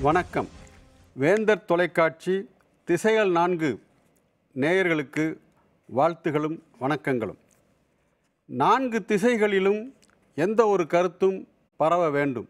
வணக்கம் வேந்தர் தொலைக்காட்சி திசைகள் நான்கு நேயர்களுக்கு வாழ்த்துகளும் வணக்கங்களும் நான்கு திசைகளிலும் எந்த ஒரு கருத்தும் பரவ வேண்டும்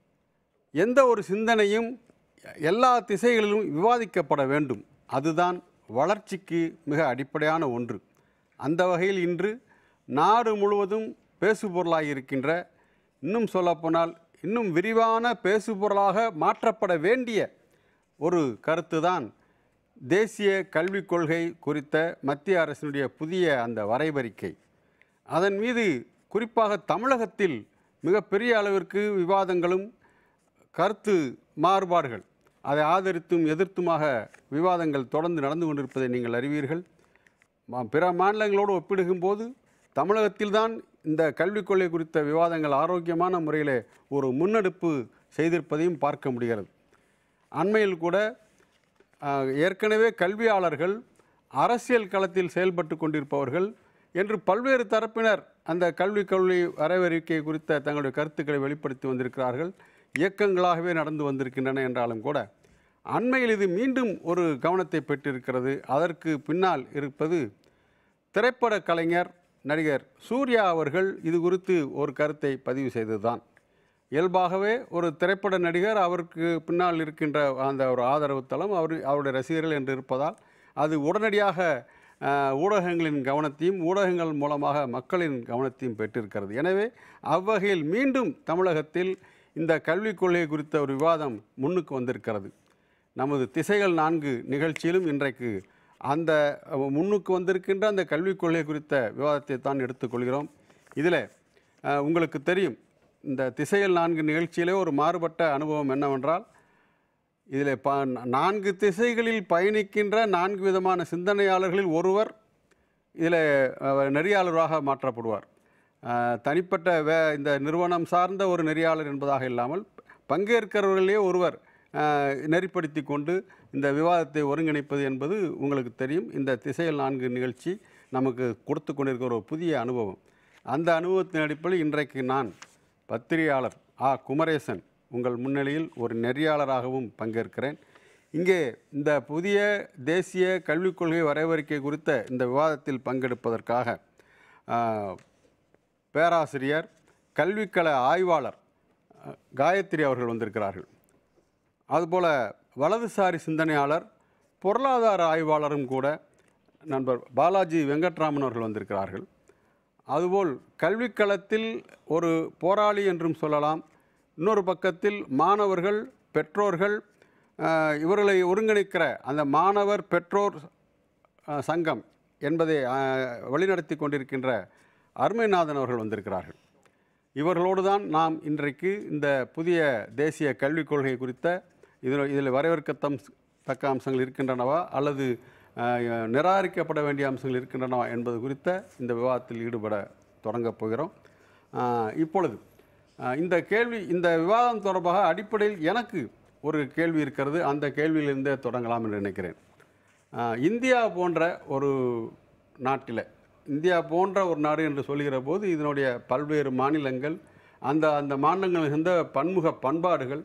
எந்த ஒரு சிந்தனையும் எல்லா திசைகளிலும் விவாதிக்கப்பட வேண்டும் அதுதான் வளர்ச்சிக்கு மிக அடிப்படையான ஒன்று அந்த வகையில் இன்று நாடு முழுவதும் பேசுபொருளாக இருக்கின்ற இன்னும் சொல்லப்போனால் இன்னும் விரிவான பேசுபொருளாக மாற்றப்பட வேண்டிய ஒரு கருத்து தான் தேசிய கல்விக் கொள்கை குறித்த மத்திய அரசினுடைய புதிய அந்த வரைவறிக்கை அதன் மீது குறிப்பாக தமிழகத்தில் மிகப்பெரிய அளவிற்கு விவாதங்களும் கருத்து மாறுபாடுகள் அதை ஆதரித்தும் எதிர்த்துமாக விவாதங்கள் தொடர்ந்து நடந்து கொண்டிருப்பதை நீங்கள் அறிவீர்கள் மா- பிற மாநிலங்களோடு ஒப்பிடுகும்போது தமிழகத்தில்தான் இந்த கல்விக் கொள்கை குறித்த விவாதங்கள் ஆரோக்கியமான முறையில் ஒரு முன்னெடுப்பு செய்திருப்பதையும் பார்க்க முடிகிறது அண்மையில் கூட ஆஹ், ஏற்கனவே கல்வியாளர்கள் அரசியல் களத்தில் செயல்பட்டு கொண்டிருப்பவர்கள் என்று பல்வேறு தரப்பினர் அந்த கல்விக் கொள்கை வரவறிக்கை குறித்த தங்களுடைய கருத்துக்களை வெளிப்படுத்தி வந்திருக்கிறார்கள் இயக்கங்களாகவே நடந்து வந்திருக்கின்றன என்றாலும் கூட அண்மையில் இது மீண்டும் ஒரு கவனத்தை பெற்றிருக்கிறது அதற்கு பின்னால் இருப்பது திரைப்பட கலைஞர் நடிகர் சூர்யா அவர்கள் இது குறித்து ஒரு கருத்தை பதிவு செய்ததுதான் இயல்பாகவே ஒரு திரைப்பட நடிகர் அவருக்கு பின்னால் இருக்கின்ற அந்த ஒரு ஆதரவு தளம் அவர் அவருடைய ரசிகர்கள் என்று இருப்பதால் அது உடனடியாக அஹ், ஊடகங்களின் கவனத்தையும் ஊடகங்கள் மூலமாக மக்களின் கவனத்தையும் பெற்றிருக்கிறது எனவே அவ்வகையில் மீண்டும் தமிழகத்தில் இந்த கல்விக் கொள்கை குறித்த ஒரு விவாதம் முன்னுக்கு வந்திருக்கிறது நமது திசைகள் நான்கு நிகழ்ச்சியிலும் இன்றைக்கு அந்த அஹ், முன்னுக்கு வந்திருக்கின்ற அந்த கல்விக் கொள்கை குறித்த விவாதத்தை தான் எடுத்துக்கொள்கிறோம் இதில் அஹ், உங்களுக்கு தெரியும் இந்த திசைகள் நான்கு நிகழ்ச்சியிலே ஒரு மாறுபட்ட அனுபவம் என்னவென்றால் இதில் ப நான்கு திசைகளில் பயணிக்கின்ற நான்கு விதமான சிந்தனையாளர்களில் ஒருவர் இதில் அஹ், நெறியாளராக மாற்றப்படுவார் அஹ், தனிப்பட்ட வே இந்த நிறுவனம் சார்ந்த ஒரு நெறியாளர் என்பதாக இல்லாமல் பங்கேற்கிறவர்களே ஒருவர் அஹ், நெறிப்படுத்தி கொண்டு இந்த விவாதத்தை ஒருங்கிணைப்பது என்பது உங்களுக்கு தெரியும் இந்த திசையில் நான்கு நிகழ்ச்சி நமக்கு கொடுத்து கொண்டிருக்கிற ஒரு புதிய அனுபவம் அந்த அனுபவத்தின் அடிப்படையில் இன்றைக்கு நான் பத்திரிகையாளர் ஆ குமரேசன் உங்கள் முன்னிலையில் ஒரு நெறியாளராகவும் பங்கேற்கிறேன் இங்கே இந்த புதிய தேசிய கல்விக் கொள்கை வரைவறிக்கை குறித்த இந்த விவாதத்தில் பங்கெடுப்பதற்காக ஆ, பேராசிரியர் கல்விக்கல ஆய்வாளர் அ, காயத்ரி அவர்கள் வந்திருக்கிறார்கள் அதுபோல் வலதுசாரி சிந்தனையாளர் பொருளாதார ஆய்வாளரும் கூட நண்பர் பாலாஜி வெங்கட்ராமன் அவர்கள் வந்திருக்கிறார்கள் அதுபோல் கல்விக்களத்தில் ஒரு போராளி என்றும் சொல்லலாம் இன்னொரு பக்கத்தில் மாணவர்கள் பெற்றோர்கள் அஹ், இவர்களை ஒருங்கிணைக்கிற அந்த மாணவர் பெற்றோர் அஹ், சங்கம் என்பதை அஹ், வழிநடத்தி கொண்டிருக்கின்ற அருமைநாதன் அவர்கள் வந்திருக்கிறார்கள் இவர்களோடு தான் நாம் இன்றைக்கு இந்த புதிய தேசிய கல்விக் கொள்கை குறித்த இதில் இதில் வரவேற்கத்தம் தக்க அம்சங்கள் இருக்கின்றனவா அல்லது அஹ், நிராகரிக்கப்பட வேண்டிய அம்சங்கள் இருக்கின்றனவா என்பது குறித்த இந்த விவாதத்தில் ஈடுபட தொடங்கப் போகிறோம் அஹ், இப்பொழுது அஹ், இந்த கேள்வி இந்த விவாதம் தொடர்பாக அடிப்படையில் எனக்கு ஒரு கேள்வி இருக்கிறது அந்த கேள்வியிலிருந்தே தொடங்கலாம் என்று நினைக்கிறேன் ஆஹ் இந்தியா போன்ற ஒரு நாட்டில் இந்தியா போன்ற ஒரு நாடு என்று சொல்கிற போது இதனுடைய பல்வேறு மாநிலங்கள் அந்த அந்த மாநிலங்கள் இருந்த பன்முக பண்பாடுகள்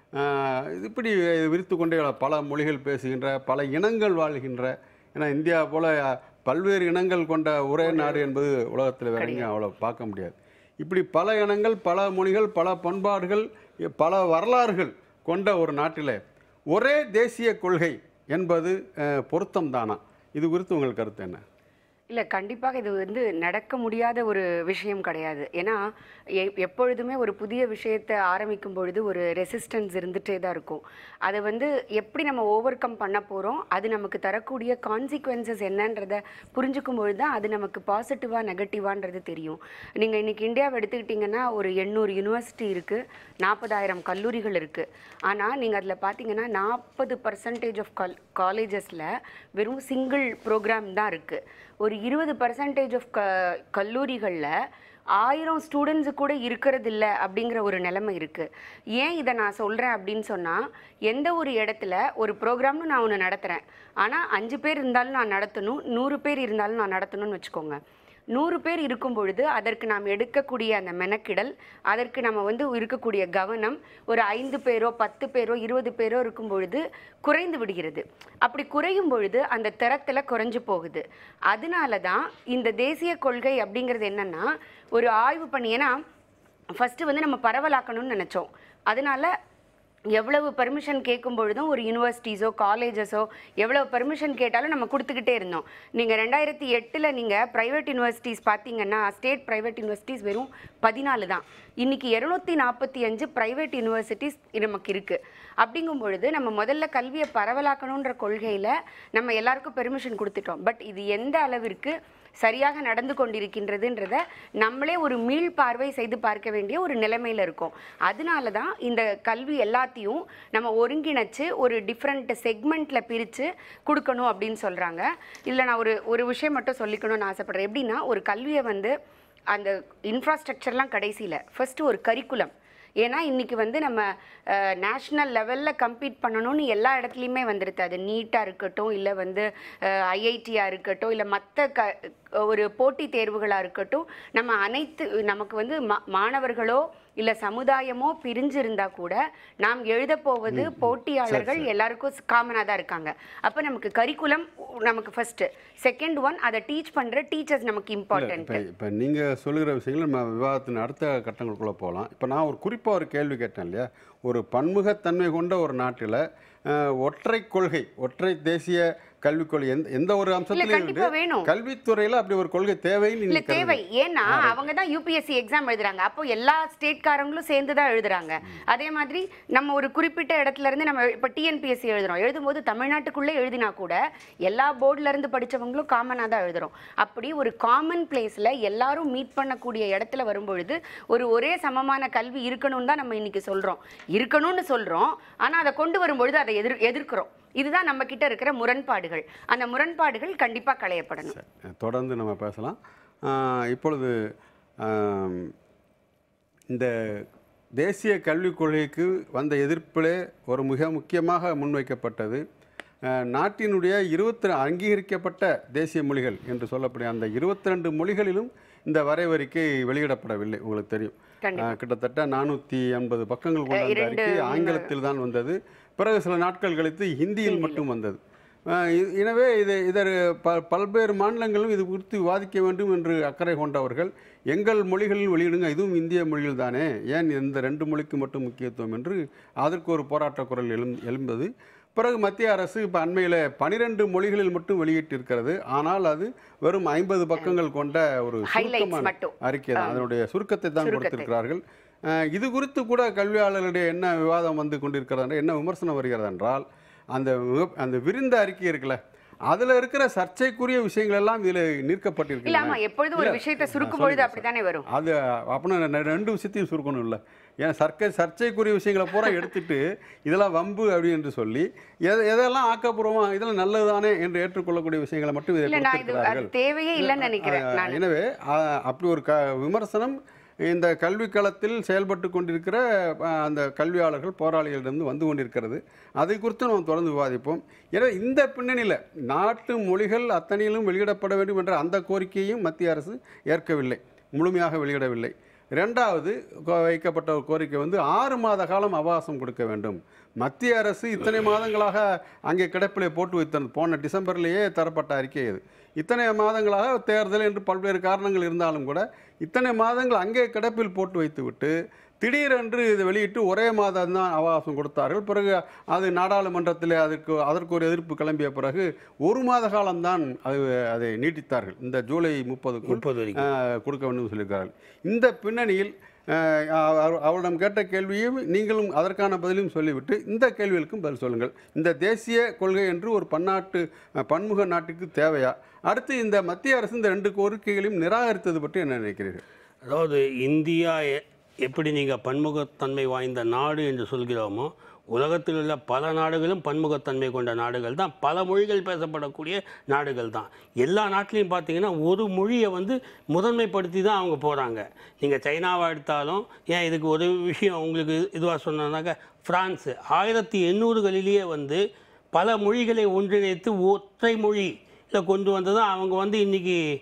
ஆஹ் இது இப்படி விரித்து கொண்டே பல மொழிகள் பேசுகின்ற பல இனங்கள் வாழ்கின்ற ஏன்னா இந்தியா போல பல்வேறு இனங்கள் கொண்ட ஒரே நாடு என்பது உலகத்தில் வேற எங்கேயும் அவ்வளோ பார்க்க முடியாது இப்படி பல இனங்கள் பல மொழிகள் பல பண்பாடுகள் பல வரலாறுகள் கொண்ட ஒரு நாட்டில் ஒரே தேசிய கொள்கை என்பது அஹ், பொருத்தம்தானா இது குறித்து உங்கள் கருத்து என்ன இல்லை கண்டிப்பாக இது வந்து நடக்க முடியாத ஒரு விஷயம் கிடையாது ஏன்னா எ- எப்பொழுதுமே ஒரு புதிய விஷயத்தை ஆரம்பிக்கும் பொழுது ஒரு ரெசிஸ்டன்ஸ் இருந்துகிட்டே தான் இருக்கும் அதை வந்து எப்படி நம்ம ஓவர் கம் பண்ண போகிறோம் அது நமக்கு தரக்கூடிய கான்சிக்வன்சஸ் என்னன்றதை புரிஞ்சுக்கும் பொழுது தான் அது நமக்கு பாசிட்டிவாக நெகட்டிவான்றது தெரியும் நீங்கள் இன்னைக்கு இந்தியாவை எடுத்துக்கிட்டிங்கன்னா ஒரு எண்ணூறு யூனிவர்சிட்டி இருக்குது நாற்பதாயிரம் கல்லூரிகள் இருக்குது ஆனால் நீங்கள் அதில் பார்த்தீங்கன்னா நாற்பது பர்சன்டேஜ் ஆஃப் கல் காலேஜஸில் வெறும் சிங்கிள் ப்ரோக்ராம் தான் இருக்குது ஒரு இருபது பர்சன்டேஜ் ஆஃப் க கல்லூரிகளில் ஆயிரம் ஸ்டூடெண்ட்ஸு கூட இருக்கிறது இல்ல அப்படிங்கிற ஒரு நிலைமை இருக்குது ஏன் இதை நான் சொல்கிறேன் அப்படின்னு சொன்னால் எந்த ஒரு இடத்துல ஒரு ப்ரோக்ராம்னு நான் ஒன்று நடத்துகிறேன் ஆனால் அஞ்சு பேர் இருந்தாலும் நான் நடத்தணும் நூறு பேர் இருந்தாலும் நான் நடத்தணும்னு வச்சுக்கோங்க நூறு பேர் இருக்கும் பொழுது அதற்கு நாம் எடுக்கக்கூடிய அந்த மெனக்கிடல் அதற்கு நம்ம வந்து இருக்கக்கூடிய கவனம் ஒரு ஐந்து பேரோ பத்து பேரோ இருபது பேரோ இருக்கும் பொழுது குறைந்து விடுகிறது அப்படி குறையும் பொழுது அந்த தரத்துல குறைஞ்சு போகுது அதனால தான் இந்த தேசிய கொள்கை அப்படிங்கிறது என்னன்னா ஒரு ஆய்வு பண்ணி ஏன்னா ஃபஸ்ட்டு வந்து நம்ம பரவலாக்கணும்னு நினச்சோம் அதனால எவ்வளவு பர்மிஷன் கேட்கும் பொழுதும் ஒரு யூனிவர்சிட்டிஸோ காலேஜஸோ எவ்வளவு பர்மிஷன் கேட்டாலும் நம்ம கொடுத்துக்கிட்டே இருந்தோம் நீங்கள் ரெண்டாயிரத்தி எட்டில் நீங்கள் ப்ரைவேட் யூனிவர்சிட்டிஸ் பார்த்தீங்கன்னா ஸ்டேட் ப்ரைவேட் யூனிவர்சிட்டிஸ் வெறும் பதினாலு தான் இன்னைக்கு இரநூத்தி நாற்பத்தி அஞ்சு ப்ரைவேட் யூனிவர்சிட்டிஸ் நமக்கு இருக்குது அப்படிங்கும் பொழுது நம்ம முதல்ல கல்வியை பரவலாக்கணுன்ற கொள்கையில் நம்ம எல்லாருக்கும் பெர்மிஷன் கொடுத்துட்டோம் பட் இது எந்த அளவிற்கு சரியாக நடந்து கொண்டிருக்கின்றதுன்றத நம்மளே ஒரு மீள் பார்வை செய்து பார்க்க வேண்டிய ஒரு நிலைமையில இருக்கோம் அதனால தான் இந்த கல்வி எல்லாத்தையும் நம்ம ஒருங்கிணைச்சு ஒரு டிஃப்ரெண்ட் செக்மெண்ட்ல பிரித்து கொடுக்கணும் அப்படின்னு சொல்றாங்க இல்லை நான் ஒரு ஒரு விஷயம் மட்டும் சொல்லிக்கணும்னு ஆசைப்படுறேன் எப்படின்னா ஒரு கல்வியை வந்து அந்த இன்ஃப்ராஸ்ட்ரக்சர்லாம் கடைசியில் ஃபர்ஸ்ட் ஒரு கரிக்குலம் ஏன்னா இன்னைக்கு வந்து நம்ம நேஷ்னல் லெவலில் கம்பீட் பண்ணணும்னு எல்லா இடத்துலையுமே வந்துருது அது நீட்டாக இருக்கட்டும் இல்லை வந்து ஐஐடியாக இருக்கட்டும் இல்லை மற்ற க ஒரு போட்டித் தேர்வுகளாக இருக்கட்டும் நம்ம அனைத்து நமக்கு வந்து மா மாணவர்களோ இல்லை சமுதாயமோ பிரிஞ்சு இருந்தா கூட நாம் எழுதப் போவது போட்டியாளர்கள் எல்லாருக்கும் காமனாக தான் இருக்காங்க அப்போ நமக்கு கரிக்குலம் நமக்கு ஃபர்ஸ்ட் செகண்ட் ஒன் அதை டீச் பண்ணுற டீச்சர்ஸ் நமக்கு இம்பார்ட்டன்ட் இப்போ இப்போ நீங்கள் சொல்லுகிற விஷயங்கள் நம்ம விவாதத்தின் அடுத்த கட்டங்களுக்குள்ளே போகலாம் இப்போ நான் ஒரு குறிப்பாக ஒரு கேள்வி கேட்டேன் இல்லையா ஒரு பன்முகத்தன்மை கொண்ட ஒரு நாட்டில் ஒற்றை கொள்கை ஒற்றை தேசிய கல்விக் கொள்கை எந்த எந்த ஒரு அம்சத்திலையும் கண்டிப்பா வேணும். கல்வித்துறையில் அப்படி ஒரு கொள்கை தேவைன்னு இல்ல நீங்க தேவை கருதுறீங்க. ஏன்னா அவங்க தான் யூபிஎஸ்சி எக்ஸாம் எழுதுறாங்க அப்போ எல்லா ஸ்டேட்காரங்களும் சேர்ந்து தான் எழுதுறாங்க அதே மாதிரி நம்ம ஒரு குறிப்பிட்ட இடத்துல இருந்து நம்ம இப்போ டிஎன்பிஎஸ்சி எழுதுறோம் எழுதும்போது தமிழ்நாட்டுக்குள்ளே எழுதினா கூட எல்லா போர்டுல இருந்து படிச்சவங்களும் காமனாக தான் எழுதுறோம் அப்படி ஒரு காமன் பிளேஸ்ல எல்லாரும் மீட் பண்ணக்கூடிய இடத்துல வரும்பொழுது ஒரு ஒரே சமமான கல்வி இருக்கணும்னு தான் நம்ம இன்னைக்கு சொல்றோம் இருக்கணும்னு சொல்றோம் ஆனா அதை கொண்டு வரும்பொழுது அதை எதிர் எதிர்க்கிறோம் இதுதான் நம்ம கிட்ட இருக்கிற முரண்பாடுகள் அந்த முரண்பாடுகள் கண்டிப்பா களையப்படணும் சரி, தொடர்ந்து நம்ம பேசலாம் ஆஹ் இப்பொழுது ஆம், இந்த தேசிய கல்விக் கொள்கைக்கு வந்த எதிர்ப்பிலே ஒரு மிக முக்கியமாக முன்வைக்கப்பட்டது ஆஹ், நாட்டினுடைய இருபத்தி அங்கீகரிக்கப்பட்ட தேசிய மொழிகள் என்று சொல்லக்கூடிய அந்த இருபத்தி ரெண்டு மொழிகளிலும் இந்த வரைவறிக்கை வெளியிடப்படவில்லை உங்களுக்கு தெரியும் கண்டிப்பா. ஆஹ், கிட்டத்தட்ட நானூற்றி எண்பது பக்கங்கள் கொண்ட அந்த இரண்டு அறிக்கை ஆங்கிலத்தில் தான் வந்தது பிறகு சில நாட்கள் கழித்து ஹிந்தியில் மட்டும் வந்தது ஆஹ் இ- எனவே இது இதர் ப பல்வேறு மாநிலங்களும் இது குறித்து விவாதிக்க வேண்டும் என்று அக்கறை கொண்டவர்கள் எங்கள் மொழிகளில் வெளியிடுங்க இதுவும் இந்திய மொழிகள் தானே ஏன் இந்த ரெண்டு மொழிக்கு மட்டும் முக்கியத்துவம் என்று அதற்கு ஒரு போராட்ட குரல் எழும் எழுந்தது பிறகு மத்திய அரசு இப்போ அண்மையில் பனிரெண்டு மொழிகளில் மட்டும் வெளியிட்டிருக்கிறது ஆனால் அது வெறும் ஐம்பது பக்கங்கள் கொண்ட ஒரு Highlights சுருக்கமான மட்டும். அறிக்கை தான் அதனுடைய சுருக்கத்தை தான் சுருக்கத்தை. கொடுத்திருக்கிறார்கள் அஹ் இது குறித்து கூட கல்வியாளர்களுடைய என்ன விவாதம் வந்து கொண்டிருக்கிறது என்றால், என்ன விமர்சனம் வருகிறது என்றால் அந்த விவ- அந்த விருந்த அறிக்கை இருக்குல்ல அதுல இருக்கிற சர்ச்சைக்குரிய விஷயங்கள் எல்லாம் இதுல இல்ல ஆமா நீர்க்கப்பட்டிருக்கின்றன எப்பொழுதும் ஒரு இல்ல, விஷயத்தை நான் சுருக்கும் பொழுது சொல்லிடுறேன் அப்படித்தானே வரும் அது அப்படின்னா நான் ரெண்டு விஷயத்தையும் சுருக்கணும் இல்லை ஏன் சர்க்கை சர்ச்சைக்குரிய விஷயங்களை பூரா எடுத்துட்டு இதெல்லாம் வம்பு அப்படி என்று சொல்லி எதை எதெல்லாம் ஆக்கப்பூர்வமா இதெல்லாம் நல்லதுதானே என்று ஏற்றுக்கொள்ளக்கூடிய விஷயங்களை மட்டும் இதை இல்ல நான் இது அது கொடுத்திருக்கிறார்கள் தேவையே இல்லைன்னு நினைக்கிறேன் ஆ, நான் எனவே ஆ, அப்படி ஒரு க விமர்சனம் இந்த கல்வி களத்தில் செயல்பட்டு கொண்டிருக்கிற ஆ, அந்த கல்வியாளர்கள் போராளிகளிடம் வந்து கொண்டிருக்கிறது அதை குறித்து நாம் தொடர்ந்து விவாதிப்போம் எனவே இந்த பின்னணியில் நாட்டு மொழிகள் அத்தனையிலும் வெளியிடப்பட வேண்டும் என்ற அந்த கோரிக்கையையும் மத்திய அரசு ஏற்கவில்லை முழுமையாக வெளியிடவில்லை ரெண்டாவது கோ- வைக்கப்பட்ட ஒரு கோரிக்கை வந்து ஆறு மாத காலம் அவகாசம் கொடுக்க வேண்டும் மத்திய அரசு இத்தனை மாதங்களாக அங்கே கிடப்பிலே போட்டு வைத்தது போன டிசம்பர்லேயே தரப்பட்ட அறிக்கை இது இத்தனை மாதங்களாக தேர்தல் என்று பல்வேறு காரணங்கள் இருந்தாலும் கூட இத்தனை மாதங்கள் அங்கே கிடப்பில் போட்டு வைத்துவிட்டு திடீரென்று இதை வெளியிட்டு ஒரே மாதம் தான் அவகாசம் கொடுத்தார்கள் பிறகு அது நாடாளுமன்றத்தில் அதற்கு அதற்கு ஒரு எதிர்ப்பு கிளம்பிய பிறகு ஒரு மாத காலம்தான் அது அதை நீட்டித்தார்கள் இந்த ஜூலை முப்பதுக்குள் முப்பது வரைக்கும் ஆஹ், கொடுக்க வேண்டும் சொல்லியிருக்கிறார்கள் இந்த பின்னணியில் ஆஹ், அவ- அவரிடம் கேட்ட கேள்வியும் நீங்களும் அதற்கான பதிலையும் சொல்லிவிட்டு இந்த கேள்விகளுக்கும் பதில் சொல்லுங்கள் இந்த தேசிய கொள்கை என்று ஒரு பன்னாட்டு அஹ், பன்முக நாட்டுக்கு தேவையா அடுத்து இந்த மத்திய அரசு இந்த ரெண்டு கோரிக்கைகளையும் நிராகரித்தது பற்றி என்ன நினைக்கிறீர்கள் அதாவது இந்தியா எ- எப்படி நீங்கள் பன்முகத்தன்மை வாய்ந்த நாடு என்று சொல்கிறோமோ உலகத்தில் உள்ள பல நாடுகளும் பன்முகத்தன்மை கொண்ட நாடுகள் தான் பல மொழிகள் பேசப்படக்கூடிய நாடுகள் தான் எல்லா நாட்டிலையும் பார்த்தீங்கன்னா ஒரு மொழியை வந்து முதன்மைப்படுத்தி தான் அவங்க போகிறாங்க நீங்கள் சைனாவை எடுத்தாலும் ஏன் இதுக்கு ஒரு விஷயம் உங்களுக்கு இதுவாக சொன்னாக்க ஃப்ரான்ஸு ஆயிரத்தி எண்ணூறுகளிலேயே வந்து பல மொழிகளை ஒன்றிணைத்து ஒற்றை மொழியில் கொண்டு வந்து தான் அவங்க வந்து இன்றைக்கி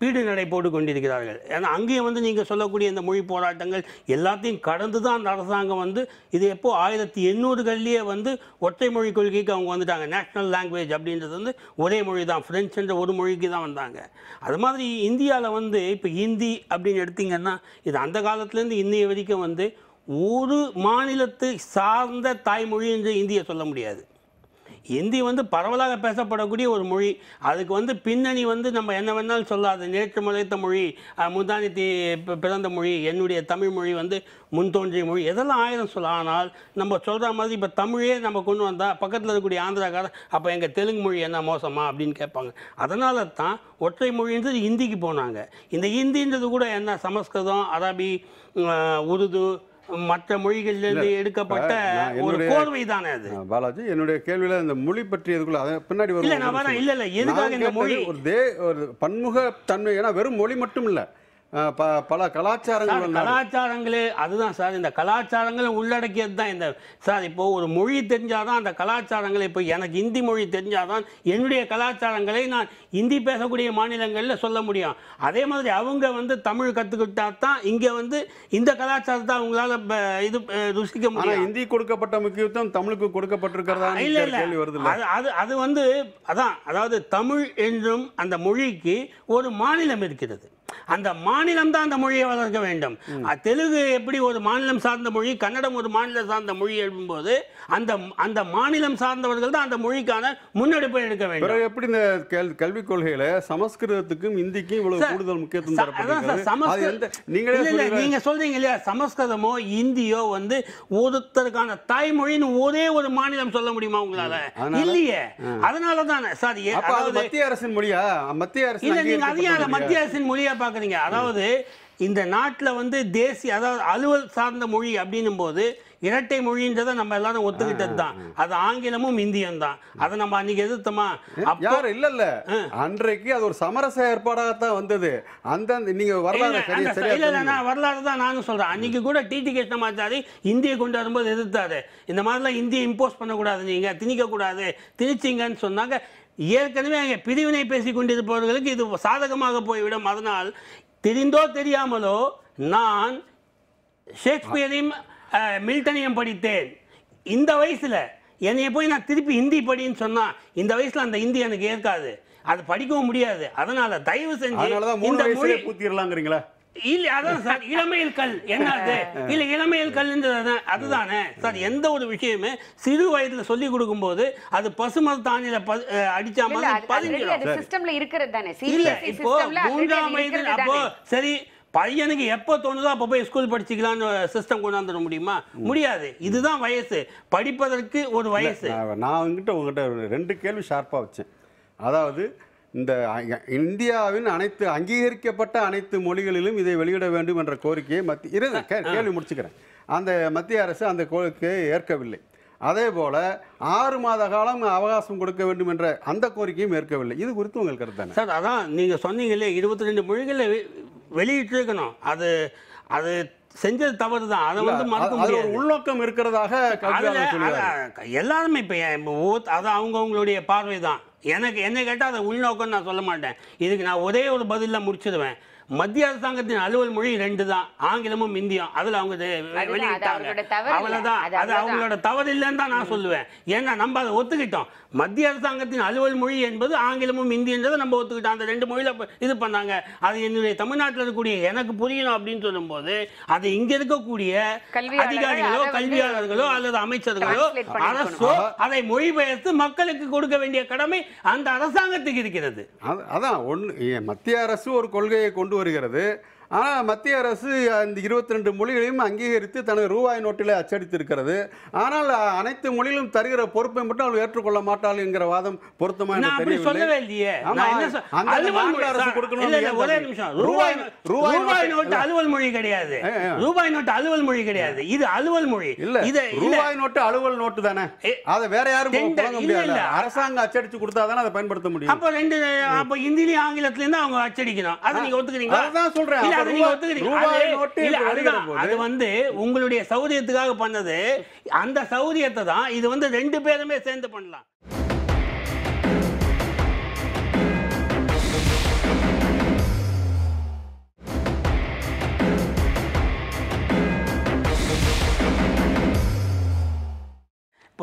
பீடு நடை போட்டு கொண்டிருக்கிறார்கள் ஏன்னா அங்கேயும் வந்து நீங்கள் சொல்லக்கூடிய இந்த மொழி போராட்டங்கள் எல்லாத்தையும் கடந்து தான் அந்த அரசாங்கம் வந்து இது எப்போ ஆயிரத்தி எண்ணூறுகள்லேயே வந்து ஒற்றை மொழி கொள்கைக்கு அவங்க வந்துட்டாங்க நேஷ்னல் லாங்குவேஜ் அப்படின்றது வந்து ஒரே மொழி தான் ஃப்ரெஞ்ச் என்ற ஒரு மொழிக்கு தான் வந்தாங்க அது மாதிரி இந்தியாவில் வந்து இப்போ ஹிந்தி அப்படின்னு எடுத்தீங்கன்னா இது அந்த காலத்துலேருந்து இன்னைய வரைக்கும் வந்து ஒரு மாநிலத்தை சார்ந்த தாய்மொழி என்று இந்தியை சொல்ல முடியாது இந்தி வந்து பரவலாக பேசப்படக்கூடிய ஒரு மொழி அதுக்கு வந்து பின்னணி வந்து நம்ம என்ன வேணாலும் சொல்லாது நேற்று முளைத்த மொழி அஹ், முந்தானத்தி பி- பிறந்த மொழி என்னுடைய தமிழ் மொழி வந்து முன் தோன்றிய மொழி இதெல்லாம் ஆயிரம் சொல்ல ஆனால் நம்ம சொல்கிற மாதிரி இப்போ தமிழே நம்ம கொண்டு வந்தால் பக்கத்தில் இருக்கக்கூடிய ஆந்திராக்காரர் அப்போ எங்கள் தெலுங்கு மொழி என்ன மோசமா அப்படின்னு கேட்பாங்க அதனால தான் ஒற்றை மொழின்றது ஹிந்திக்கு போனாங்க இந்த ஹிந்தின்றது கூட என்ன சமஸ்கிருதம் அரபி அஹ், உருது மற்ற மொழிகள்லேருந்து எடுக்கப்பட்ட நான் ஒரு என்னுடைய- கோர்வை தானே அது ஆ, பாலாஜி என்னுடைய கேள்வியில இந்த மொழி பற்றி எதுக்குள்ள அதை பின்னாடி இல்ல, நான் வரேன். இல்ல, இல்ல, எதுக்காக நான் இந்த கேட்டது மொழி? ஒரு தே ஒரு பன்முக தன்மை ஏன்னா வெறும் மொழி மட்டும் இல்ல ஆ, ப- பல கலாச்சாரங்கள் சார் உள்ள நாடு. கலாச்சாரங்களே அதுதான் சார் இந்த கலாச்சாரங்களை உள்ளடக்கியது தான் இந்த சார் இப்போ ஒரு மொழி தெரிஞ்சாதான் அந்த கலாச்சாரங்களை இப்போ எனக்கு இந்தி மொழி தெரிஞ்சாதான் என்னுடைய கலாச்சாரங்களை நான் இந்தி பேசக்கூடிய மாநிலங்களில் சொல்ல முடியும் அதே மாதிரி அவங்க வந்து தமிழ் கற்றுக்கிட்டா தான் இங்கே வந்து இந்த கலாச்சாரத்தை அவங்களால ப- இது அஹ், ருசிக்க ஆனா முடியும் இந்தி கொடுக்கப்பட்ட முக்கியத்துவம் தமிழுக்கு கொடுக்கப்பட்டிருக்கிறதா இல்ல இல்ல கேள்வி வருது இல்ல அது அது அது வந்து அதான் அதாவது தமிழ் என்றும் அந்த மொழிக்கு ஒரு மாநிலம் இருக்கிறது அந்த மாநிலம் தான் அந்த மொழியை வளர்க்க வேண்டும் அஹ், தெலுங்கு எப்படி ஒரு மாநிலம் சார்ந்த மொழி கன்னடம் ஒரு மாநிலம் சார்ந்த மொழி எழுதும்போது அந்த அந்த மாநிலம் சார்ந்தவர்கள் தான் அந்த மொழிக்கான முன்னெடுப்பை எடுக்க வேண்டும் பிறகு எப்படி இந்த கேள்- கல்விக் கொள்கையில சமஸ்கிருதத்துக்கும் இந்திக்கும் இவ்வளவு சார், கூடுதல் முக்கியத்துவம் ச- அதான் சார், தரப்பட்டிருக்கிறது அது சமஸ்கிரு- எந்த நீங்களே இல்ல, இல்ல, சொல்லுங்க நீங்க சொல்றீங்க இல்லையா சமஸ்கிருதமோ இந்தியோ வந்து ஒருத்தருக்கான தாய்மொழின்னு ஒரே ஒரு மாநிலம் சொல்ல முடியுமா உங்களால அதனால? இல்லையே அதனால தானே சார் ஏ- அப்ப அது அதாவது மத்திய அரசின் மொழியா மத்திய அரசு இல்ல நீங்க அதையும் அதை மத்திய அரசின் மொழியா பாக்குறீங்க அதாவது இந்த நாட்டுல வந்து தேசிய அதாவது அலுவல் சார்ந்த மொழி அப்படின்னும் போது இரட்டை மொழின்றதை நம்ம எல்லாரும் ஒத்துக்கிட்டது தான் அது ஆங்கிலமும் இந்தியும் தான் அதை நம்ம அன்னைக்கு எதிர்த்தோமா அப்போ யார் இல்ல இல்ல அன்றைக்கு அது ஒரு சமரச ஏற்பாடாகத்தான் வந்தது அந்த நீங்க வரலாறு இல்ல, சரியா அந்த சரியா இல்ல, இல்ல, தெரிஞ்சுக்கணும். நான் வரலாறு தான் நானும் சொல்றேன் அன்னைக்கு கூட டிடி கிருஷ்ணமாச்சாரி இந்தியை கொண்டு வரும்போது எதிர்த்தாரு இந்த மாதிரிலாம் இந்தியை இம்போஸ் பண்ணக்கூடாது நீங்க திணிக்க கூடாது திணிச்சிங்கன்னு சொன்னாங்க ஏற்கனவே அங்கே பிரிவினை பேசி கொண்டிருப்பவர்களுக்கு இது சாதகமாக போய்விடும் அதனால் தெரிந்தோ தெரியாமலோ நான் ஷேக்ஸ்பியரையும் அஹ், மில்டனையும் படித்தேன் இந்த வயசுல என்னைய போய் நான் திருப்பி ஹிந்தி படின்னு சொன்னா இந்த வயசுல அந்த ஹிந்தி எனக்கு ஏற்காது அது படிக்கவும் முடியாது அதனால தயவு செஞ்சு அதனாலதான் மூணு இந்த மொழி வயசுலயே பூத்திரலாங்கிறீங்களா இல்ல அதான் சார் இளமையில் கல் என்னது இல்ல இளமையில் கல்ன்றது அதுதானே சார் எந்த ஒரு விஷயமே சிறு வயதுல சொல்லி கொடுக்கும்போது அது பசுமல் தானியில ப- அஹ் அடிச்சா இல்ல மாதிரி அது already பதிஞ்சிடும் அது சிஸ்டம்ல இருக்கிறது தானே இல்ல சிபிஎஸ்இ இப்போ சிஸ்டம்ல மூன்றாம் வயது அப்போ சரி பையனுக்கு எப்போ தோணுதோ அப்போ போய் ஸ்கூல் படிச்சுக்கலாம்னு சிஸ்டம் கொண்டாந்துட முடியுமா முடியாது இதுதான் வயசு படிப்பதற்கு ஒரு வயசு நான் நான் உங்ககிட்ட உங்ககிட்ட ஒரு ரெண்டு கேள்வி ஷார்ப்பாக வச்சேன் அதாவது இந்த அ- இந்தியாவின் அனைத்து அங்கீகரிக்கப்பட்ட அனைத்து மொழிகளிலும் இதை வெளியிட வேண்டும் என்ற கோரிக்கையை மத்திய இரு கே- கேள்வி முடிச்சுக்கிறேன் அந்த மத்திய அரசு அந்த கோரிக்கையை ஏற்கவில்லை அதே போல ஆறு மாத காலம் அவகாசம் கொடுக்க வேண்டும் என்ற அந்த கோரிக்கையும் ஏற்கவில்லை இது குறித்து உங்கள் கருத்து தானே சார் அதான் நீங்க சொன்னீங்களே இருபத்தி ரெண்டு மொழிகளில் வெளியிட்டிருக்கணும் அது அது செஞ்சது தவறு தான் அதை வந்து மறக்க அது ஒரு முடியாது உள்நோக்கம் இருக்கிறதாக அதுல கல்வியாளர் சொல்லுவார் அத- எல்லாருமே இப்போ இப்போ ஓ- அது அவங்கவுங்களுடைய பார்வை தான் எனக்கு என்ன கேட்டால் அதை உள்நோக்கம் நான் சொல்ல மாட்டேன் இதுக்கு நான் ஒரே ஒரு பதிலில் முடிச்சிடுவேன் மத்திய அரசாங்கத்தின் அலுவல் மொழி ரெண்டு தான் ஆங்கிலமும் இந்தியும் அதில் அவங்க வெ- வெ- அது வெளியிட்டாங்க அவங்களோட தவறு இல்ல. அவ்வளோதான் அது அது அவ்வளவுதான். அவங்களோட தவறு இல்லைன்னு தான் நான் சொல்லுவேன் ஏன்னா நம்ம அதை ஒத்துக்கிட்டோம் மத்திய அரசாங்கத்தின் அலுவல் மொழி என்பது ஆங்கிலமும் இந்தின்றதை நம்ம ஒத்துக்கிட்டோம் அந்த ரெண்டு மொழியில இப்ப இது பண்ணாங்க அது என்னுடைய தமிழ்நாட்டில் இருக்கக்கூடிய எனக்கு புரியணும் அப்படின்னு சொல்லும்போது அது இங்க இருக்கக்கூடிய கல்வியாளர்கள் அதிகாரிகளோ அதை வந்து கல்வியாளர்களோ அல்லது அமைச்சர்களோ translate பண்ணிருக்கணும். அரசோ அதை மொழிபெயர்த்து மக்களுக்கு கொடுக்க வேண்டிய கடமை அந்த அரசாங்கத்துக்கு இருக்கிறது அது- அதான் ஒன்று மத்திய அரசு ஒரு கொள்கையை கொண்டு வருகிறது ஆனால் மத்திய அரசு அந்த இருபத்தி ரெண்டு மொழிகளையும் அங்கீகரித்து தனது ரூபாய் நோட்டில் அச்சடித்திருக்கிறது ஆனால் அ- அனைத்து மொழியிலும் தருகிற பொறுப்பை மட்டும் அவள் ஏற்றுக்கொள்ள மாட்டாள் என்கிற வாதம் பொருத்தமா நான் எனக்கு அப்படி சொல்லவே தெரியவில்லை இல்லையே ஆமா, நான் என்ன சொ- அந்த அலுவல் மாநில மொழி அரசு சார், கொடுக்கணும்னு இல்ல, இல்ல, ஏன் ஒரே தரீங்க? நிமிஷம் ரூபாய் ரூபாய் ரூபாய் ரூபாய் நோட்டு- நோட்டு அலுவல் மொழி கிடையாது ஏ, ஏ. ரூபாய் நோட்டு அலுவல் மொழி கிடையாது இது அலுவல் மொழி இல்ல இது இல்ல ரூபாய் நோட்டு அலுவல் நோட்டு தானே ஏ, அதை வேற யாரும் டெண்டர், புழங்க இல்ல, முடியாது இல்ல. அரசாங்கம் அச்சடிச்சு கொடுத்தா தானே அதை பயன்படுத்த முடியும் அப்ப ரெண்டு அப்ப ஹிந்திலயும் ஆங்கிலத்திலயும் தான் அவங்க அச்சடிக்கணும் அதை நீங்க ஒத்துக்கிறீங்களா அதுதான் சொல்றேன். இல்ல அப்ப அதை நீங்க ரூபாய் ஒத்துக்கிறீங்க ரூபாய் அது- நோட்டு இல்ல, என்று வருகிற அதுதான். போது- அது வந்து உங்களுடைய சௌரியத்துக்காக பண்ணது அந்த சௌரியத்தை தான் இது வந்து ரெண்டு பேருமே சேர்ந்து பண்ணலாம்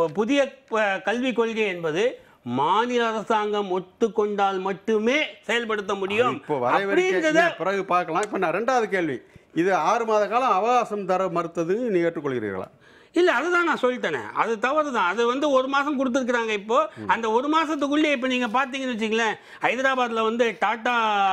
புதிய ப- கல்விக் கொள்கை என்பது மாநில அரசாங்கம் ஒத்துக்கொண்டால் மட்டுமே செயல்படுத்த முடியும் இப்போ வரைவறிக்கை அப்படின்றத இல்ல, பிறகு பார்க்கலாம் இப்போ நான் ரெண்டாவது கேள்வி இது ஆறு மாத காலம் அவகாசம் தர மறுத்தது நீ ஏற்றுக்கொள்கிறீர்களா இல்லை அதுதான் நான் சொல்லிட்டேனே அது தவறு தான் அது வந்து ஒரு மாதம் கொடுத்துருக்குறாங்க இப்போ அந்த ஒரு மாதத்துக்குள்ளே இப்போ நீங்கள் பார்த்தீங்கன்னு வச்சுங்களேன் ஹைதராபாத்தில் வந்து டாட்டா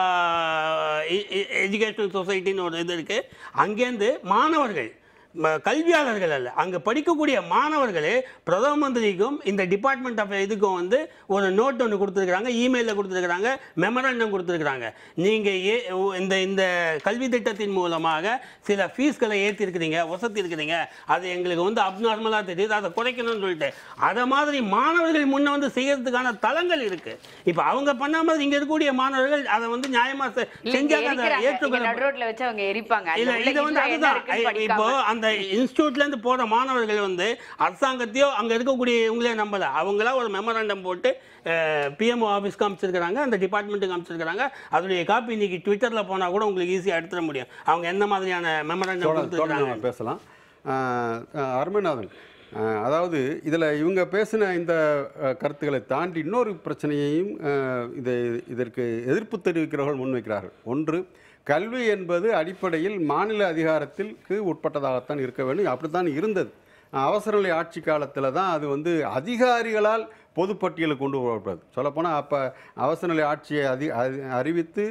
எஜுகேஷனல் சொசைட்டின்னு ஒரு இது இருக்குது அங்கேருந்து மாணவர்கள் ம- கல்வியாளர்கள் அல்ல அங்கே படிக்கக்கூடிய மாணவர்களே பிரதம மந்திரிக்கும் இந்த டிபார்ட்மெண்ட் ஆஃப் இதுக்கும் வந்து ஒரு நோட் ஒன்று கொடுத்துருக்குறாங்க இமெயிலில் கொடுத்துருக்குறாங்க மெமரண்டம் கொடுத்துருக்குறாங்க நீங்கள் ஏ இந்த இந்த கல்வி திட்டத்தின் மூலமாக சில ஃபீஸ்களை ஏற்றிருக்கிறீங்க வசதி இருக்கிறீங்க அது எங்களுக்கு வந்து அப்நார்மலாக தெரியுது அதை குறைக்கணும்னு சொல்லிட்டு அதை மாதிரி மாணவர்கள் முன்ன வந்து செய்யறதுக்கான தளங்கள் இருக்கு இப்போ அவங்க பண்ண மாதிரி இங்கே இருக்கக்கூடிய மாணவர்கள் அதை வந்து நியாயமாக செ- இல்ல, இங்க செஞ்சாங்க அதை எரிக்கிறாங்க. இங்க ஏற்றுக்கொள்ள நடுரோட்ல வச்சு அவங்க எரிப்பாங்க இல்ல அதுல உள்ள இது வந்து history என்ன அதுதான் இருக்குன்னு ஐ- இப்போ படிக்காம. அந்த இன்ஸ்டியூட்ல இருந்து போற மாணவர்கள் வந்து அரசாங்கத்தையோ அங்க இருக்கக்கூடிய இவங்களே நம்பல அவங்களா ஒரு மெமராண்டம் போட்டு பிஎம்ஓ ஆஃபீஸ்க்கு அமைச்சிருக்கிறாங்க அந்த டிபார்ட்மெண்ட்டுக்கு அமைச்சிருக்கிறாங்க அதனுடைய காப்பி இன்னைக்கு ட்விட்டர்ல போனா கூட உங்களுக்கு ஈஸியாக எடுத்துட முடியும் அவங்க எந்த மாதிரியான மெமராண்டம் தொடர்ந்து தொடர்ந்து கொடுத்துருக்காங்க நம்ம பேசலாம் ஆஹ் ஆஹ் அருமைநாதன் ஆஹ் அதாவது இதில் இவங்க பேசின இந்த ஆஹ், கருத்துக்களை தாண்டி இன்னொரு பிரச்சனையையும் ஆஹ், இதை இதற்கு எதிர்ப்பு தெரிவிக்கிறவர்கள் முன்வைக்கிறார்கள் ஒன்று கல்வி என்பது அடிப்படையில் மாநில அதிகாரத்திற்கு உட்பட்டதாகத்தான் இருக்க வேண்டும் அப்படித்தான் இருந்தது அவசரநிலை ஆட்சி காலத்தில் தான் அது வந்து அதிகாரிகளால் பொதுப்பட்டியலுக்கு கொண்டு வரப்படுது சொல்லப்போனால் அப்போ அவசரநிலை ஆட்சியை அதி அறி- அறிவித்து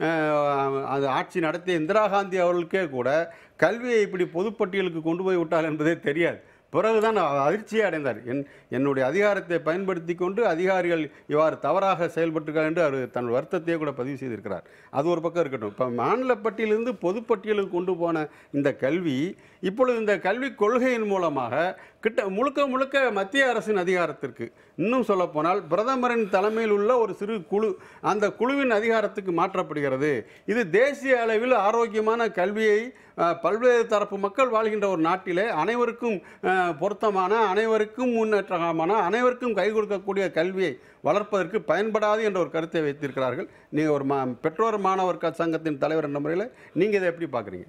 அஹ், அது ஆட்சி நடத்திய இந்திரா காந்தி அவர்களுக்கே கூட கல்வியை இப்படி பொதுப்பட்டியலுக்கு கொண்டு போய் விட்டார் என்பதே தெரியாது பிறகுதான் அவர் அதிர்ச்சியை அடைந்தார் என் என்னுடைய அதிகாரத்தை பயன்படுத்தி கொண்டு அதிகாரிகள் இவ்வாறு தவறாக செயல்பட்டிருக்கார் என்று அவர் தன் வருத்தத்தையே கூட பதிவு செய்திருக்கிறார் அது ஒரு பக்கம் இருக்கட்டும் இப்போ மாநில பட்டியலிருந்து பொதுப்பட்டியலுக்கு கொண்டு போன இந்த கல்வி இப்பொழுது இந்த கல்விக் கொள்கையின் மூலமாக கிட்ட முழுக்க முழுக்க மத்திய அரசின் அதிகாரத்திற்கு இன்னும் சொல்லப்போனால் பிரதமரின் தலைமையில் உள்ள ஒரு சிறு குழு அந்த குழுவின் அதிகாரத்துக்கு மாற்றப்படுகிறது இது தேசிய அளவில் ஆரோக்கியமான கல்வியை அஹ், பல்வேறு தரப்பு மக்கள் வாழ்கின்ற ஒரு நாட்டிலே அனைவருக்கும் அஹ், பொருத்தமான அனைவருக்கும் முன்னேற்றமான அனைவருக்கும் கை கொடுக்கக்கூடிய கல்வியை வளர்ப்பதற்கு பயன்படாது என்ற ஒரு கருத்தை வைத்திருக்கிறார்கள் நீங்கள் ஒரு மா பெற்றோர் மாணவர் க- சங்கத்தின் தலைவர் என்ற முறையில் நீங்கள் இதை எப்படி பார்க்குறீங்க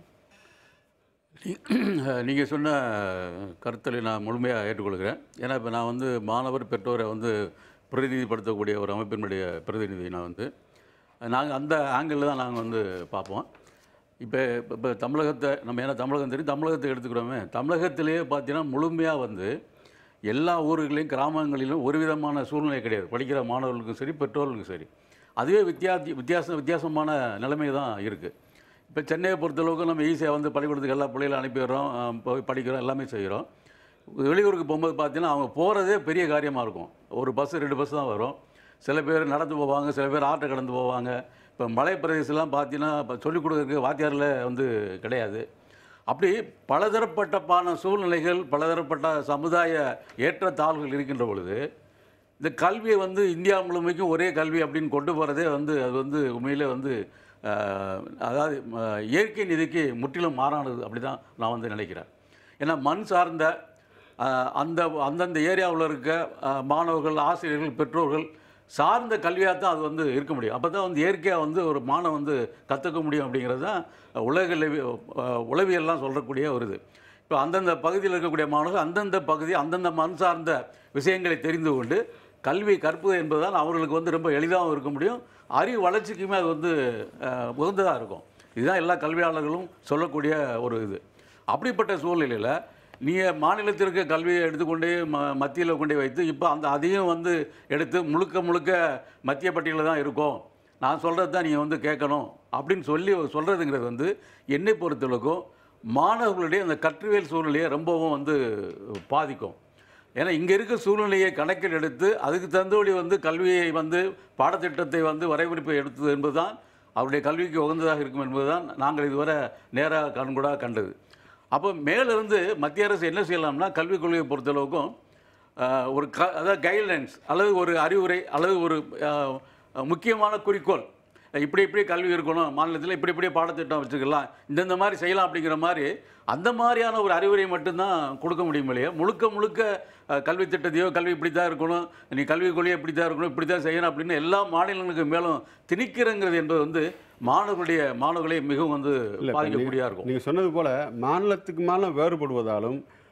நீங்கள் சொன்ன கருத்தலை நான் முழுமையாக ஏற்றுக்கொள்கிறேன் ஏன்னா இப்போ நான் வந்து மாணவர் பெற்றோரை வந்து பிரதிநிதிப்படுத்தக்கூடிய ஒரு அமைப்பினுடைய பிரதிநிதி நான் வந்து நாங்கள் அந்த ஆங்கிளில் தான் நாங்கள் வந்து பார்ப்போம் இப்போ இப்போ தமிழகத்தை நம்ம ஏன்னா தமிழகம் தெரியும் தமிழகத்தை எடுத்துக்கிறோமே தமிழகத்திலேயே பார்த்தீங்கன்னா முழுமையாக வந்து எல்லா ஊர்களையும் கிராமங்களிலும் ஒரு விதமான சூழ்நிலை கிடையாது படிக்கிற மாணவர்களுக்கும் சரி பெற்றோர்களுக்கும் சரி அதுவே வித்தியாசி வித்தியாசம் வித்தியாசமான நிலைமை தான் இருக்குது இப்போ சென்னையை பொறுத்தளவுக்கு நம்ம ஈஸியாக வந்து பள்ளிக்கூடத்துக்கு எல்லா பிள்ளைகளும் அனுப்பிடுறோம் அஹ் போய் படிக்கிறோம் எல்லாமே செய்கிறோம் வெளியூருக்கு போகும்போது பார்த்தீங்கன்னா அவங்க போகிறதே பெரிய காரியமாக இருக்கும் ஒரு பஸ் ரெண்டு பஸ் தான் வரும் சில பேர் நடந்து போவாங்க சில பேர் ஆட்டோ கடந்து போவாங்க இப்போ மலை பிரதேசம்லாம் பார்த்தீங்கன்னா இப்போ சொல்லிக் கொடுக்குறதுக்கு வாத்தியாரில் வந்து கிடையாது அப்படி பலதரப்பட்டப்பான சூழ்நிலைகள் பலதரப்பட்ட சமுதாய ஏற்றத்தாழ்வுகள் இருக்கின்ற பொழுது இந்த கல்வியை வந்து இந்தியா முழுமைக்கும் ஒரே கல்வி அப்படின்னு கொண்டு போகிறதே வந்து அது வந்து உண்மையிலே வந்து அஹ், அதாவது அஹ், இயற்கை நிதிக்கு முற்றிலும் மாறானது அப்படி தான் நான் வந்து நினைக்கிறேன் ஏன்னா மண் சார்ந்த அஹ், அந்த அந்தந்த ஏரியாவில் இருக்க அஹ், மாணவர்கள் ஆசிரியர்கள் பெற்றோர்கள் சார்ந்த கல்வியாக தான் அது வந்து இருக்க முடியும் அப்போ தான் வந்து இயற்கையாக வந்து ஒரு மாணவன் வந்து கற்றுக்க முடியும் அப்படிங்கிறது தான் உலகளவி அஹ், உளவியல்லாம் சொல்லக்கூடிய ஒரு இது இப்போ அந்தந்த பகுதியில் இருக்கக்கூடிய மாணவர்கள் அந்தந்த பகுதி அந்தந்த மண் சார்ந்த விஷயங்களை தெரிந்து கொண்டு கல்வி கற்பது என்பதுதான் அவர்களுக்கு வந்து ரொம்ப எளிதாகவும் இருக்க முடியும் அறிவு வளர்ச்சிக்குமே அது வந்து அஹ், உகந்ததாக இருக்கும் இதுதான் எல்லா கல்வியாளர்களும் சொல்லக்கூடிய ஒரு இது அப்படிப்பட்ட சூழ்நிலையில் நீங்கள் மாநிலத்திற்கு கல்வியை எடுத்துக்கொண்டு ம மத்தியில் கொண்டு வைத்து இப்போ அந்த அதையும் வந்து எடுத்து முழுக்க முழுக்க மத்திய பட்டியலில் தான் இருக்கும் நான் சொல்கிறது தான் நீங்கள் வந்து கேட்கணும் அப்படின்னு சொல்லி சொல்கிறதுங்கிறது வந்து என்னை பொறுத்தளவுக்கும் மாணவர்களுடைய அந்த கற்றுவியல் சூழ்நிலையை ரொம்பவும் வந்து பாதிக்கும் ஏன்னா இங்கே இருக்க சூழ்நிலையை கணக்கில் எடுத்து அதுக்கு தகுந்தபடி வந்து கல்வியை வந்து பாடத்திட்டத்தை வந்து வரைபறிப்பை எடுத்தது என்பதுதான் அவருடைய கல்விக்கு உகந்ததாக இருக்கும் என்பதுதான் நாங்கள் இதுவரை நேராக கண்கூடாக கண்டது அப்போ மேலிருந்து மத்திய அரசு என்ன செய்யலாம்னா கல்விக் கொள்கையை பொறுத்தளவுக்கும் ஆஹ், ஒரு க அதாவது கைட்லைன்ஸ் அல்லது ஒரு அறிவுரை அல்லது ஒரு ஆஹ், முக்கியமான குறிக்கோள் இப்படி இப்படி கல்வி இருக்கணும் மாநிலத்தில் இப்படி இப்படி பாடத்திட்டம் வச்சுக்கலாம் இந்தந்த மாதிரி செய்யலாம் அப்படிங்கிற மாதிரி அந்த மாதிரியான ஒரு அறிவுரை மட்டும்தான் கொடுக்க முடியும் இல்லையா முழுக்க முழுக்க அஹ், கல்வி திட்டத்தையோ கல்வி இப்படி தான் இருக்கணும் நீ கல்விக் கொள்கை இப்படி தான் இருக்கணும் இப்படி தான் செய்யணும் அப்படின்னு எல்லா மாநிலங்களுக்கு மேலும் திணிக்கிறங்கிறது என்பது வந்து மாணவர்களுடைய மாணவர்களை மிகவும் வந்து இல்லை பாதிக்கக்கூடியதாக இருக்கும் நீங்கள் சொன்னது போல மாநிலத்துக்கு மாநிலம் வேறுபடுவதாலும்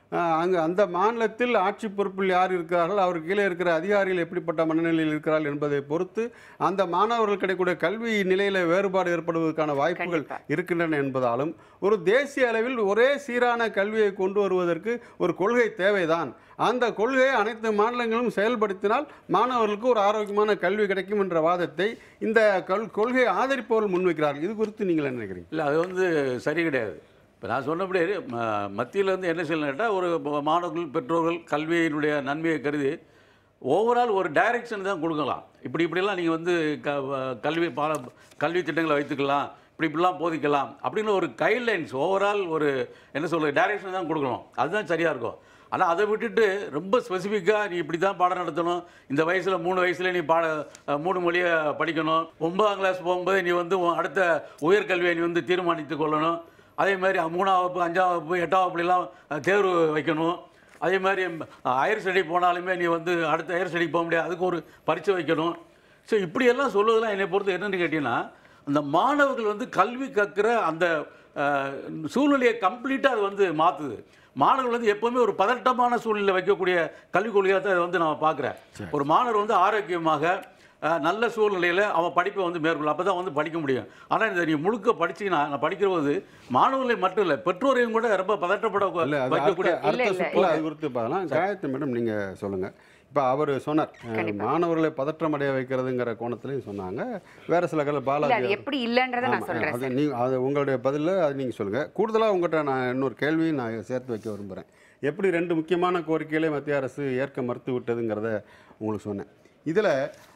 அங்கே அந்த மாநிலத்தில் ஆட்சி பொறுப்பில் யார் இருக்கிறார்கள் அவர் கீழே இருக்கிற அதிகாரிகள் எப்படிப்பட்ட மனநிலையில் இருக்கிறார்கள் என்பதை பொறுத்து அந்த மாணவர்கள் கிடைக்கக்கூடிய கல்வி நிலையில் வேறுபாடு ஏற்படுவதற்கான வாய்ப்புகள் கண்டிப்பா. இருக்கின்றன என்பதாலும் ஒரு தேசிய அளவில் ஒரே சீரான கல்வியை கொண்டு வருவதற்கு ஒரு கொள்கை தேவைதான் அந்த கொள்கையை அனைத்து மாநிலங்களும் செயல்படுத்தினால் மாணவர்களுக்கு ஒரு ஆரோக்கியமான கல்வி கிடைக்கும் என்ற வாதத்தை இந்த கல் கொள்கையை ஆதரிப்பவர்கள் முன்வைக்கிறார்கள் இது குறித்து நீங்கள் என்ன நினைக்கிறீங்க இல்லை அது வந்து சரி கிடையாது இப்போ நான் சொன்னபடி மத்தியில் வந்து என்ன செய்யணும் கேட்டால் ஒரு ப- மாணவர்கள் பெற்றோர்கள் கல்வியினுடைய நன்மையை கருதி ஓவரால் ஒரு டைரக்ஷன் தான் கொடுக்கலாம் இப்படி இப்படிலாம் நீங்கள் வந்து க வ- கல்வி பாட கல்வி திட்டங்களை வைத்துக்கலாம் இப்படி இப்படிலாம் போதிக்கலாம் அப்படின்னு ஒரு கைட்லைன்ஸ் ஓவரால் ஒரு என்ன சொல்கிறது டைரக்ஷன் தான் கொடுக்கணும் அதுதான் சரியாக இருக்கும் ஆனால் அதை விட்டுட்டு ரொம்ப ஸ்பெசிஃபிக்காக நீ இப்படி தான் பாடம் நடத்தணும் இந்த வயசில் மூணு வயசுல நீ பாட அஹ், மூணு மொழியை படிக்கணும் ஒன்பதாம் கிளாஸ் போகும்போது நீ வந்து உன் அடுத்த உயர்கல்வியை நீ வந்து தீர்மானித்து கொள்ளணும் அதே மாதிரி மூணாம் வகுப்பு அஞ்சாம் வகுப்பு எட்டாம் வகுப்புலாம் அஹ், தேர்வு வைக்கணும் அதே மாதிரி ஹையர் ஸ்டடி போனாலுமே நீ வந்து அடுத்த ஹையர் ஸ்டடி போக முடியாது அதுக்கு ஒரு பரீட்சை வைக்கணும் ஸோ இப்படியெல்லாம் சொல்லுவதெல்லாம் என்னை பொறுத்து என்னன்னு கேட்டிங்கன்னா அந்த மாணவர்கள் வந்து கல்வி கற்கிற அந்த அஹ், சூழ்நிலையை கம்ப்ளீட்டாக அது வந்து மாற்றுது மாணவர்கள் வந்து எப்போவுமே ஒரு பதட்டமான சூழ்நிலை வைக்கக்கூடிய கல்விக் கொள்கையாக தான் இதை வந்து நான் பார்க்குறேன் ஒரு மாணவர் வந்து ஆரோக்கியமாக அஹ், நல்ல சூழ்நிலையில் அவன் படிப்பை வந்து மேற்கொள்ளும் அப்போ தான் வந்து படிக்க முடியும் ஆனால் இதை நீ முழுக்க படிச்சீங்கன்னா நான் படிக்கிற போது மாணவர்களை மட்டும் இல்லை பெற்றோரையும் கூட ரொம்ப பதட்டப்பட இல்ல அது வைக்கக்கூடிய அடுத்த அடுத்த இல்ல, இல்ல. சுற்றுல அது குறித்து பார்க்கலாம் காயத்ரி மேடம் நீங்க சொல்லுங்க இப்போ அவர் சொன்னார் அஹ், மாணவர்களை பதற்றமடைய வைக்கிறதுங்கிற கோணத்திலையும் சொன்னாங்க வேற சில கல இல்ல பாலாஜி அது எப்படி இல்லைன்றதை நான் ஆமா, சொல்றேன் அது நீ அது உங்களுடைய பதிலில் அது நீங்கள் சொல்லுங்கள் கூடுதலாக உங்கள்கிட்ட நான் இன்னொரு கேள்வி நான் சேர்த்து வைக்க விரும்புகிறேன் எப்படி ரெண்டு முக்கியமான கோரிக்கைகளை மத்திய அரசு ஏற்க மறுத்து விட்டதுங்கிறத உங்களுக்கு சொன்னேன் இதில்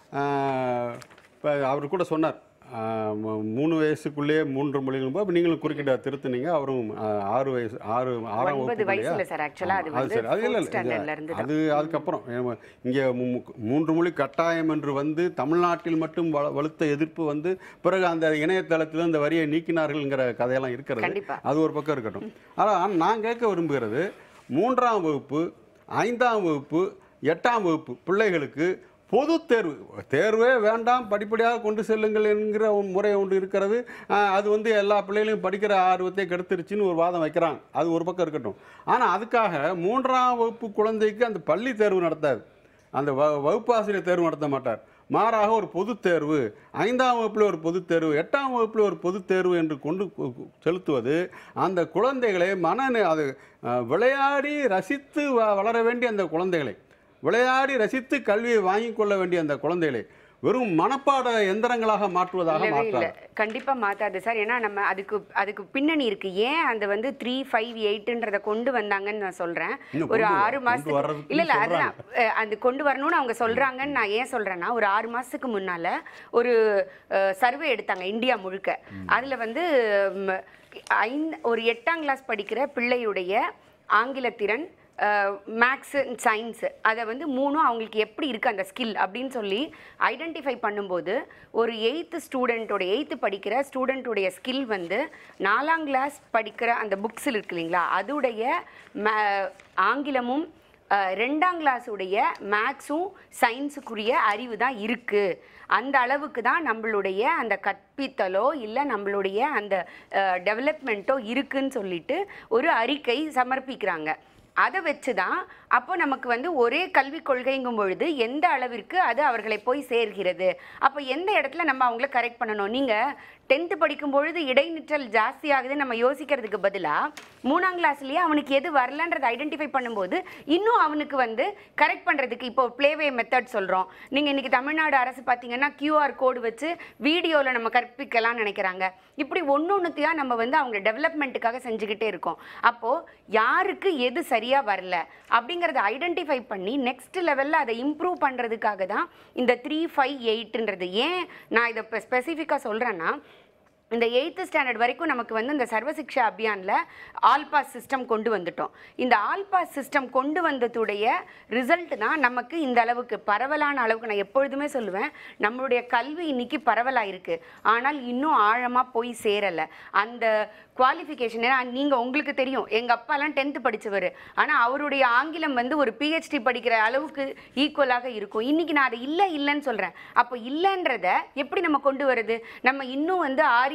இப்போ அவர் கூட சொன்னார் ஆஹ், மு- மூணு வயசுக்குள்ளேயே மூன்று மொழிகள் அப்போ நீங்களும் குறுக்கிட்ட திருத்துனீங்க அவரும் ஆஹ், ஆறு வயசு ஆறு ஆறாம் ஒன்பது வகுப்பு வயசுல இல்லையா? சார் ஆக்சுவலா அது ஆமா, வந்து சரி அது இல்லை fourth standardல இருந்து தான். அது அதுக்கப்புறம் ஏமா, இங்கே மு- மூன்று மொழி கட்டாயம் என்று வந்து தமிழ்நாட்டில் மட்டும் வள- வலுத்த எதிர்ப்பு வந்து பிறகு அந்த இணையதளத்தில் இந்த வரியை நீக்கினார்கள்ங்கிற கதையெல்லாம் இருக்கிறது கண்டிப்பா. அது ஒரு பக்கம் இருக்கட்டும் ஆனால் நான் கேட்க விரும்புகிறது மூன்றாம் வகுப்பு ஐந்தாம் வகுப்பு எட்டாம் வகுப்பு பிள்ளைகளுக்கு பொது தேர்வு தேர்வே வேண்டாம் படிப்படியாக கொண்டு செல்லுங்கள் என்கிற ஒரு முறை ஒன்று இருக்கிறது ஆஹ், அது வந்து எல்லா பிள்ளைகளையும் படிக்கிற ஆர்வத்தை கெடுத்துருச்சுன்னு ஒரு வாதம் வைக்கிறாங்க அது ஒரு பக்கம் இருக்கட்டும் ஆனால் அதுக்காக மூன்றாம் வகுப்பு குழந்தைக்கு அந்த பள்ளி தேர்வு நடத்தாது அந்த வ வகுப்பாசிரியர் தேர்வு நடத்த மாட்டார் மாறாக ஒரு பொதுத் தேர்வு ஐந்தாம் வகுப்பில் ஒரு பொதுத் தேர்வு எட்டாம் வகுப்பில் ஒரு பொதுத் தேர்வு என்று கொண்டு கு- கு- செலுத்துவது அந்த குழந்தைகளை மன அது அஹ், விளையாடி ரசித்து வ- வளர வேண்டிய அந்த குழந்தைகளை விளையாடி ரசித்து கல்வியை வாங்கிக் கொள்ள வேண்டிய அந்த குழந்தைகளை வெறும் மனப்பாட எந்திரங்களாக மாற்றுவதாக இல்லவே இல்ல மாற்றார் கண்டிப்பா மாத்தாது சார் ஏன்னா நம்ம அதுக்கு அதுக்கு பின்னணி இருக்கு ஏன் அந்த வந்து த்ரீ ஃபைவ் எயிட்ன்றத கொண்டு வந்தாங்கன்னு நான் சொல்றேன் இன்னும் ஒரு கொண்டு வ- ஆறு கொண்டு மாசத்துக்கு வர்றதுக்கு இல்ல இல்ல சொல்றாங்க. அதுதான் அஹ், அது கொண்டு வரணும்னு அவங்க சொல்றாங்கன்னு நான் ஏன் சொல்றேன்னா ஒரு ஆறு மாசத்துக்கு முன்னால ஒரு சர்வே எடுத்தாங்க இந்தியா முழுக்க அதுல வந்து ம், ஐந்து ஒரு எட்டாம் கிளாஸ் படிக்கிற பிள்ளையுடைய ஆங்கில திறன் மேக்ஸ் சயின்ஸ் அதை வந்து மூணும் அவங்களுக்கு எப்படி இருக்குது அந்த ஸ்கில் அப்படின்னு சொல்லி ஐடென்டிஃபை பண்ணும்போது ஒரு எயித்து ஸ்டூடெண்ட்டோட எயித்து படிக்கிற ஸ்டூடெண்ட்டுடைய ஸ்கில் வந்து நாலாம் கிளாஸ் படிக்கிற அந்த புக்ஸ் இருக்கு இல்லைங்களா அதுடைய ம- ஆங்கிலமும் அஹ், ரெண்டாம் கிளாஸுடைய மேக்ஸும் சயின்ஸுக்குரிய அறிவு தான் இருக்குது அந்த அளவுக்கு தான் நம்மளுடைய அந்த கற்பித்தலோ இல்லை நம்மளுடைய அந்த டெவலப்மெண்ட்டோ இருக்குன்னு சொல்லிட்டு ஒரு அறிக்கை சமர்ப்பிக்கிறாங்க அதை வச்சு தான் அப்போ நமக்கு வந்து ஒரே கல்விக் கொள்கைங்கும் பொழுது எந்த அளவிற்கு அது அவர்களை போய் சேர்கிறது அப்போ எந்த இடத்துல நம்ம அவங்கள கரெக்ட் பண்ணணும் நீங்கள் டென்த்து படிக்கும் பொழுது இடைநிற்றல் ஜாஸ்தி ஆகுதுன்னு நம்ம யோசிக்கிறதுக்கு பதிலாக மூணாம் கிளாஸ்லேயே அவனுக்கு எது வரலன்றதை ஐடென்டிஃபை பண்ணும்போது இன்னும் அவனுக்கு வந்து கரெக்ட் பண்ணுறதுக்கு இப்போ ப்ளேவே மெத்தட் சொல்கிறோம் நீங்கள் இன்றைக்கி தமிழ்நாடு அரசு பார்த்தீங்கன்னா QR கோடு வச்சு வீடியோவில் நம்ம கற்பிக்கலாம்னு நினைக்கிறாங்க இப்படி ஒன்று ஒன்றுத்தையாக நம்ம வந்து அவங்க டெவலப்மெண்ட்டுக்காக செஞ்சுக்கிட்டே இருக்கோம் அப்போது யாருக்கு எது சரியாக வரல அப்படிங்கிறத ஐடென்டிஃபை பண்ணி நெக்ஸ்ட் லெவலில் அதை இம்ப்ரூவ் பண்ணுறதுக்காக தான் இந்த த்ரீ ஃபைவ் எயிட்ன்றது ஏன் நான் இதை இப்போ ஸ்பெசிஃபிக்காக சொல்கிறேன்னா இந்த எயித்து ஸ்டாண்டர்ட் வரைக்கும் நமக்கு வந்து இந்த சர்வசிக்ஷா அபியானில் ஆல் பாஸ் சிஸ்டம் கொண்டு வந்துட்டோம் இந்த ஆல் பாஸ் சிஸ்டம் கொண்டு வந்ததுடைய ரிசல்ட் தான் நமக்கு இந்த அளவுக்கு பரவலான அளவுக்கு நான் எப்பொழுதுமே சொல்லுவேன் நம்மளுடைய கல்வி இன்னைக்கு பரவலாக இருக்குது ஆனால் இன்னும் ஆழமாக போய் சேரலை அந்த குவாலிஃபிகேஷன் ஏன்னா நீங்கள் உங்களுக்கு தெரியும் எங்கள் அப்பாலாம் டென்த்து படித்தவர் ஆனால் அவருடைய ஆங்கிலம் வந்து ஒரு பிஹெச்டி படிக்கிற அளவுக்கு ஈக்குவலாக இருக்கும் இன்னைக்கு நான் அதை இல்லை இல்லைன்னு சொல்கிறேன் அப்போ இல்லைன்றத எப்படி நம்ம கொண்டு வருது நம்ம இன்னும் வந்து ஆரிய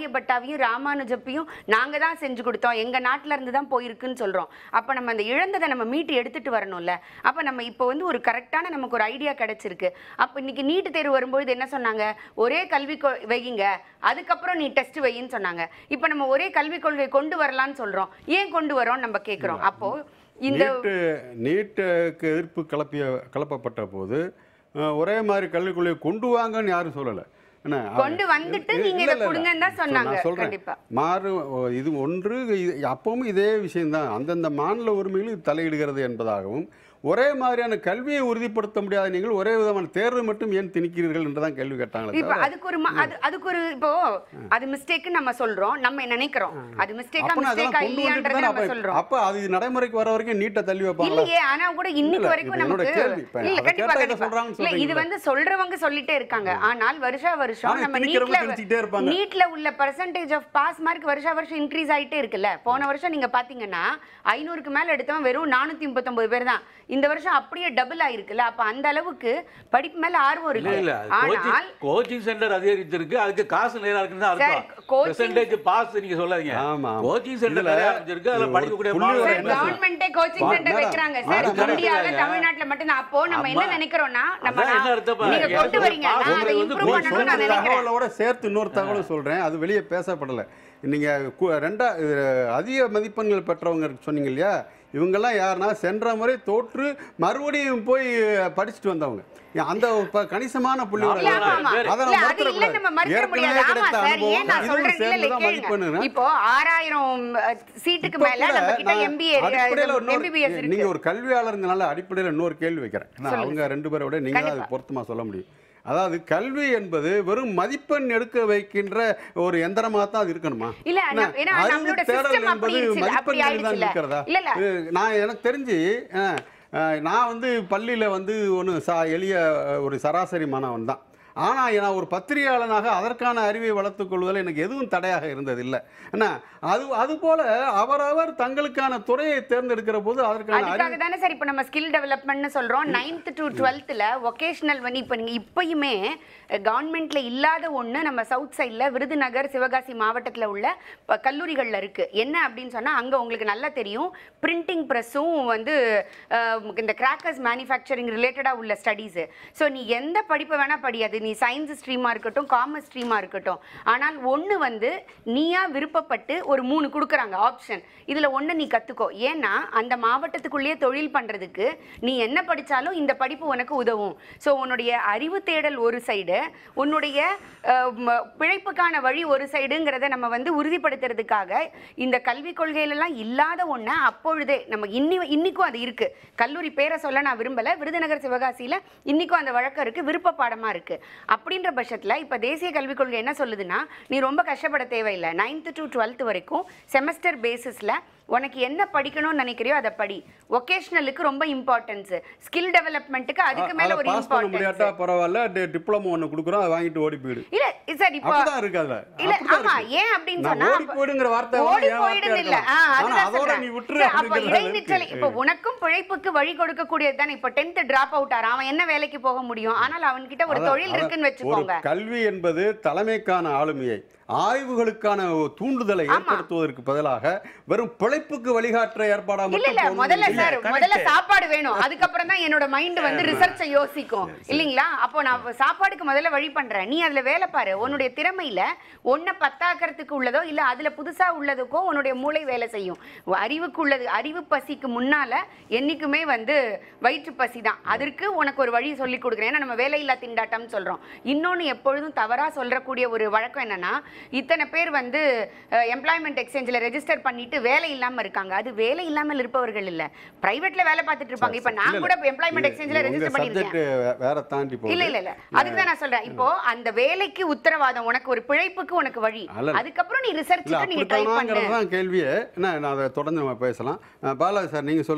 ஆரியபட்டாவையும் ராமானுஜப்பையும் நாங்க தான் செஞ்சு கொடுத்தோம் எங்க நாட்டுல இருந்து தான் போயிருக்குன்னு சொல்றோம் அப்ப நம்ம அந்த இழந்ததை நம்ம மீட்டு எடுத்துட்டு வரணும்ல அப்ப நம்ம இப்போ வந்து ஒரு கரெக்டான நமக்கு ஒரு ஐடியா கிடைச்சிருக்கு அப்ப இன்னைக்கு நீட்டு தேர்வு வரும்பொழுது என்ன சொன்னாங்க ஒரே கல்வி கொ- வையுங்க அதுக்கப்புறம் நீ டெஸ்ட் வையின்னு சொன்னாங்க இப்போ நம்ம ஒரே கல்விக் கொள்கை கொண்டு வரலாம்னு சொல்றோம் ஏன் கொண்டு வரோம் நம்ம கேக்குறோம் அப்போ இந்த நீட்டு நீட்டுக்கு எதிர்ப்பு கிளப்பிய கிளப்பப்பட்ட போது அஹ், ஒரே மாதிரி கல்விக் கொள்கையை கொண்டு வாங்கன்னு யாரும் சொல்லலை என்ன கொண்டு வந்துட்டு இல்ல, நீங்க இல்ல, இதை இல்ல. கொடுங்கன்னு தான் சோ, சொன்னாங்க நான் சொல்றேன் கண்டிப்பா மாறு ஓ, இது ஒன்று இது அப்பவும் இதே விஷயம்தான் அந்தந்த மாநில உரிமைகளில் தலையிடுகிறது என்பதாகவும் ஒரே மாதிரியான கல்வியை உறுதிப்படுத்த முடியாத நீங்கள் ஒரே விதமான தேர்வு மட்டும் ஏன் திணிக்கிறீர்கள் என்றுதான் கேள்வி கேட்டாங்களே இப்ப தவிர, அதுக்கு ஒரு ம- அது அதுக்கு ஒரு இப்போ அது மிஸ்டேக் நம்ம சொல்றோம் நம்ம நினைக்கிறோம் அது மிஸ்டேக்கா அப்ப நான் மிஸ்டேக்கா அதெல்லாம் கொண்டு வந்துட்டு இல்லையான்றதை தானே நம்ம அப்ப- சொல்றோம் அப்ப அது நடைமுறைக்கு வர வரைக்கும் நீட்டை தள்ளி வைப்பாங்களா இல்லையே ஆனா கூட இன்னைக்கு இல்ல, வரைக்கும் இது என்னோட நமக்கு கேள்வி. இப்ப இல்ல அதை கண்டிப்பா கேட்டா இதை கண்டிப்பா சொல்றாங்கன்னு இல்ல இது சொல்றீங்களா? வந்து சொல்றவங்க சொல்லிட்டே இருக்காங்க ஆனால் வருஷா வருஷம் ஆனா நம்ம திணிக்கிறவங்க நீட்ல திணிச்சுக்கிட்டே இருப்பாங்க. நீட்ல உள்ள பர்சன்டேஜ் ஆஃப் பாஸ் மார்க் வருஷா வருஷம் இன்க்ரீஸ் ஆயிட்டே இருக்குல்ல போன வருஷம் நீங்க பாத்தீங்கன்னா ஐநூறுக்கு மேல எடுத்தவன் வெறும் நானூத்தி முப்பத்தொன்பது பேர் தான் இந்த வருஷம் அப்படியே டபுள் ஆயிருக்குல்ல அப்ப அந்த அளவுக்கு படிப்பு மேல ஆர்வம் இல்ல இருக்கு இல்ல ஆனால் கோச்சிங் கோச்சிங் சென்டர் அதிகரிச்சிருக்கு அதுக்கு காசு நேரா இருக்குன்னு தான் சார், அர்த்தம் coaching- பெர்சன்டேஜ் பாஸ் நீங்க சொல்லாதீங்க ஆமா, ஆமா. கோச்சிங் சென்டர் இதுல நிறைய ஆரம்பிச்சிருக்கு அதுல ஒரு படிக்கக்கூடிய புள்ளி மாணவர்கள் விவரம் சார் என்ன சொல்றது? கவர்மெண்டே கோச்சிங் வா- சென்டர் மேடம், வைக்கிறாங்க சார் மேடம், இந்தியால மேடம். தமிழ்நாட்டுல மட்டும் தான் அப்போ நம்ம அம்மா. என்ன நினைக்கிறோம்னா நம்ம அதான் என்ன நான் அர்த்தம் நீங்க பாரு. கொண்டு எனக்கு வரீங்க பாஸ் நான் அதை உங்களுக்கு வந்து இம்ப்ரூவ் நீ பண்ணணும்னு சொன்ன நான் நினைக்கிறேன் தகவலோட சேர்த்து இன்னொரு தகவல் சொல்றேன் அது வெளியே பேசப்படலை நீங்க கு- ரெண்டா இது அதிக மதிப்பெண்கள் பெற்றவங்க சொன்னீங்க இல்லையா இவங்கெல்லாம் யாருன்னா சென்ற முறை தோற்று மறுபடியும் போய் படிச்சுட்டு வந்தவங்க அந்த ப- கணிசமான புள்ளி இல்ல, ஆமா, ஆமா. அதை இல்ல, நம்ம அது இல்ல, நம்ம மறுக்க ஏற்கனவே முடியாது. ஆமா, கிடைத்த சார், அனுபவம், ஏன் நான் இதுவும் சொல்றேன், இல்ல, சேர்ந்து இல்ல, தான் கேளுங்க. மதிப்பெண்ணுங்க. இப்போ ஆறாயிரம் சீட்டுக்கு இப்ப மேல கூட நம்ம கிட்ட நான் எம்பிஏ அடிப்படையில இன்னொரு- எம்பிபிஎஸ் நீங்க இருக்கு ஒரு கல்வியாளருங்கனால அடிப்படையில் இன்னொரு கேள்வி வைக்கிறேன் ஏன்னா, சொல்லுங்க அவங்க ரெண்டு பேரை விட நீங்க தான் அது கண்டிப்பா. பொருத்தமா சொல்ல முடியும் அதாவது கல்வி என்பது வெறும் மதிப்பெண் எடுக்க வைக்கின்ற ஒரு எந்திரமா தான் அது இருக்கணுமா இல்ல, என்ன, நம்ம- ஏன்னா அறிவு நம்மளோட தேடல் system அப்படி என்பது இருந்துச்சு, அப்படி மதிப்பெண்களில் தான் ஆயிடுச்சுல்ல. இருக்கிறதா இல்ல, இல்ல. இது நான் எனக்கு தெரிஞ்சு அஹ், அஹ், நான் வந்து பள்ளியில வந்து ஒன்று சா எளிய அஹ், ஒரு சராசரி மாணவன் தான் ஆனால் நான் ஒரு பத்திரிகையாளனாக அதற்கான அறிவை வளர்த்துக் கொள்வதில் எனக்கு எதுவும் தடையாக இருந்ததில்லை என்ன அது அதுபோல அவரவர் தங்களுக்கான துறையை தேர்ந்தெடுக்கிற போது அதற்கான அதுக்காக அறிவு தானே சார் இப்போ நம்ம ஸ்கில் டெவலப்மெண்ட்னு சொல்றோம் நைன்த் டு டுவெல்த்தில் ஒகேஷனல் வந்து இப்போ நீங்க இப்பயுமே கவர்மெண்ட்ல இல்லாத ஒண்ணு நம்ம சவுத் சைடில் விருதுநகர் சிவகாசி மாவட்டத்துல உள்ள ப- கல்லூரிகள்ல இருக்கு என்ன அப்படின்னு சொன்னா அங்க உங்களுக்கு நல்லா தெரியும் பிரிண்டிங் ப்ரெஸ்ஸும் வந்து அஹ், இந்த கிராக்கர்ஸ் மேனுஃபேக்சரிங் ரிலேட்டடா உள்ள ஸ்டடீஸ் ஸோ நீ எந்த படிப்பை வேணா படி அது நீ சயின்ஸ் ஸ்ட்ரீமா இருக்கட்டும் காமர்ஸ் ஸ்ட்ரீமா இருக்கட்டும் ஆனால் ஒண்ணு வந்து நீயா விருப்பப்பட்டு ஒரு மூணு கொடுக்குறாங்க ஆப்ஷன் இதுல ஒண்ணு நீ கத்துக்கோ ஏன்னா அந்த மாவட்டத்துக்குள்ளேயே தொழில் பண்றதுக்கு நீ என்ன படிச்சாலும் இந்த படிப்பு உனக்கு உதவும் ஸோ உன்னுடைய அறிவு தேடல் ஒரு சைடு உன்னுடைய அஹ், ம- பிழைப்புக்கான வழி ஒரு சைடுங்கிறத நம்ம வந்து உறுதிப்படுத்துறதுக்காக இந்த கல்விக் கொள்கையிலலாம் இல்லாத ஒண்ணை அப்பொழுதே நம்ம இன்னி இன்னிக்கும் அது இருக்கு கல்லூரி பேரை சொல்ல நான் விரும்பல விருதுநகர் சிவகாசியில இன்னிக்கும் அந்த வழக்கம் இருக்கு விருப்ப பாடமா இருக்கு அப்படின்ற பட்சத்துல இப்ப தேசிய கல்விக் கொள்கை என்ன சொல்லுதுன்னா நீ ரொம்ப கஷ்டப்பட தேவையில்லை நைன்த் டு டுவெல்த் வரைக்கும் செமஸ்டர் பேசிஸ்ல உனக்கு என்ன படிக்கணும்னு நினைக்கிறியோ அதை படி ஒகேஷனலுக்கு ரொம்ப இம்பார்ட்டன்ஸ் ஸ்கில் டெவலப்மெண்ட்டுக்கு அதுக்கு மேல அதை ஒரு பாஸ் பண்ண முடியாட்டா இம்பார்ட்டன்ஸ் பரவாயில்ல டி- டிப்ளமோ ஒன்று கொடுக்குறோம் அதை வாங்கிட்டு ஓடி போயிடு இல்ல சார் இப்போ அப்படிதான் இருக்கு அதுல இல்ல அப்படிதான் ஆமா இருக்கு. ஏன் அப்படின்னு நான் சொன்னா ஓடி அப்ப- போயிடுங்கிற வார்த்தை வந்து ஓடி என் வார்த்தையா போயிடுன்னு இல்ல இருக்கலாம். ஆ, ஆனா அதுதான் அதோட சொல்றேன். நீ விட்டுரு சரி, அப்ப அப்படிங்கிறது இடைநிற்றல் இருக்கு. இப்ப உனக்கும் பிழைப்புக்கு வழி கொடுக்கக்கூடியது தானே இப்ப டென்த் டிராப் அவுட் ஆறான் அவன் என்ன வேலைக்கு போக முடியும் ஆனால் அவன்கிட்ட ஒரு அதான், தொழில் அதான். இருக்குன்னு வச்சுக்கோங்க ஒரு கல்வி என்பது தலைமைக்கான ஆளுமையை ஆய்வுகளுக்கான தூண்டுதலை ஏற்படுத்துவதற்கு பதிலாக வெறும் பிழைப்புக்கு வழிகாட்டுற ஏற்பாடா இல்ல மட்டும் இல்ல போகணும்னு முதல்ல இல்லை. சார் முதல்ல சாப்பாடு வேணும் அதுக்கப்புறம் தான் என்னோட மைண்ட் வந்து ரிசர்ச்சை யோசிக்கும் இல்லீங்களா அப்போ நான் சாப்பாடுக்கு முதல்ல வழி பண்றேன் நீ அதுல வேலை பாரு உன்னுடைய திறமையில ஒன்ன பத்தாக்கிறதுக்கு உள்ளதோ இல்ல அதுல புதுசா உள்ளதுக்கோ உன்னுடைய மூளை வேலை செய்யும் அறிவுக்கு உள்ளது அறிவு பசிக்கு முன்னால என்னைக்குமே வந்து வயிற்று பசி தான் அதற்கு உனக்கு ஒரு வழி சொல்லி கொடுக்குறேன் ஏன்னா நம்ம வேலையில்லா திண்டாட்டம்னு சொல்றோம் இன்னொன்னு எப்பொழுதும் தவறா சொல்றக்கூடிய ஒரு வழக்கம் என்னன்னா இத்தனை பேர் வந்து எம்ப்ளாய்மெண்ட் எக்ஸ்சேஞ்சில் ரெஜிஸ்டர் பண்ணிட்டு வேலை இல்லாம இருக்காங்க அது வேலை இல்லாமல் இருப்பவர்கள் இல்ல பிரைவேட்ல வேலை பார்த்துட்டு இருப்பாங்க இப்ப நான் இல்ல, கூட இல்ல. எம்ப்ளாய்மெண்ட் இது- எக்ஸ்சேஞ்சில் உங்க ரெஜிஸ்டர் பண்ணிருக்கேன் subject வேற தாண்டி போகுது. இல்ல இல்ல இல்ல அதுக்கு தான் நான் சொல்றேன் இப்போ அந்த வேலைக்கு உத்தரவாதம் உனக்கு ஒரு பிழைப்புக்கு உனக்கு வழி அல்ல. அதுக்கப்புறம் நீ இல்ல ரிசர்ச்சுக்கு நீங்க ட்ரை பண்ணு அப்படித்தானாங்கிறது தான் கேள்வியே என்ன நான் அதை தொடர்ந்து நம்ம பேசலாம் அஹ் பாலாஜி சார் நீங்க சொல்லுங்க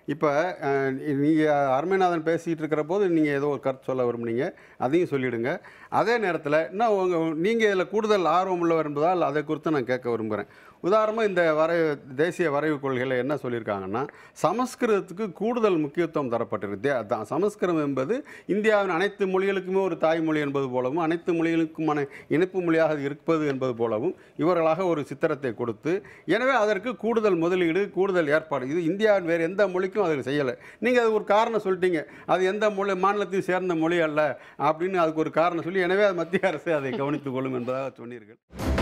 இப்போ நீங்கள் அருமைநாதன் பேசிகிட்டு இருக்கிற போது நீங்கள் ஏதோ ஒரு கருத்து சொல்ல விரும்புனீங்க அதையும் சொல்லிடுங்க அதே நேரத்தில் இன்னும் உங்கள் நீங்கள் இதில் கூடுதல் ஆர்வம் உள்ளவர் என்பதால் அதை குறித்து நான் கேட்க விரும்புகிறேன் உதாரணமாக இந்த வரை தேசிய வரைவு கொள்கையில் என்ன சொல்லியிருக்காங்கன்னா சமஸ்கிருதத்துக்கு கூடுதல் முக்கியத்துவம் தரப்பட்டிருக்கு தே- அதான் சமஸ்கிருதம் என்பது இந்தியாவின் அனைத்து மொழிகளுக்குமே ஒரு தாய்மொழி என்பது போலவும் அனைத்து மொழிகளுக்குமான இணைப்பு மொழியாக இருப்பது என்பது போலவும் இவர்களாக ஒரு சித்திரத்தை கொடுத்து எனவே அதற்கு கூடுதல் முதலீடு கூடுதல் ஏற்பாடு இது இந்தியாவின் வேறு எந்த மொழிக்கும் அதில் செய்யலை நீங்கள் அது ஒரு காரணம் சொல்லிட்டீங்க அது எந்த மொழி மாநிலத்தையும் சேர்ந்த மொழி அல்ல அப்படின்னு அதுக்கு ஒரு காரணம் சொல்லி எனவே அது மத்திய அரசு அதை கவனித்துக் கொள்ளும் என்பதாக சொன்னீர்கள்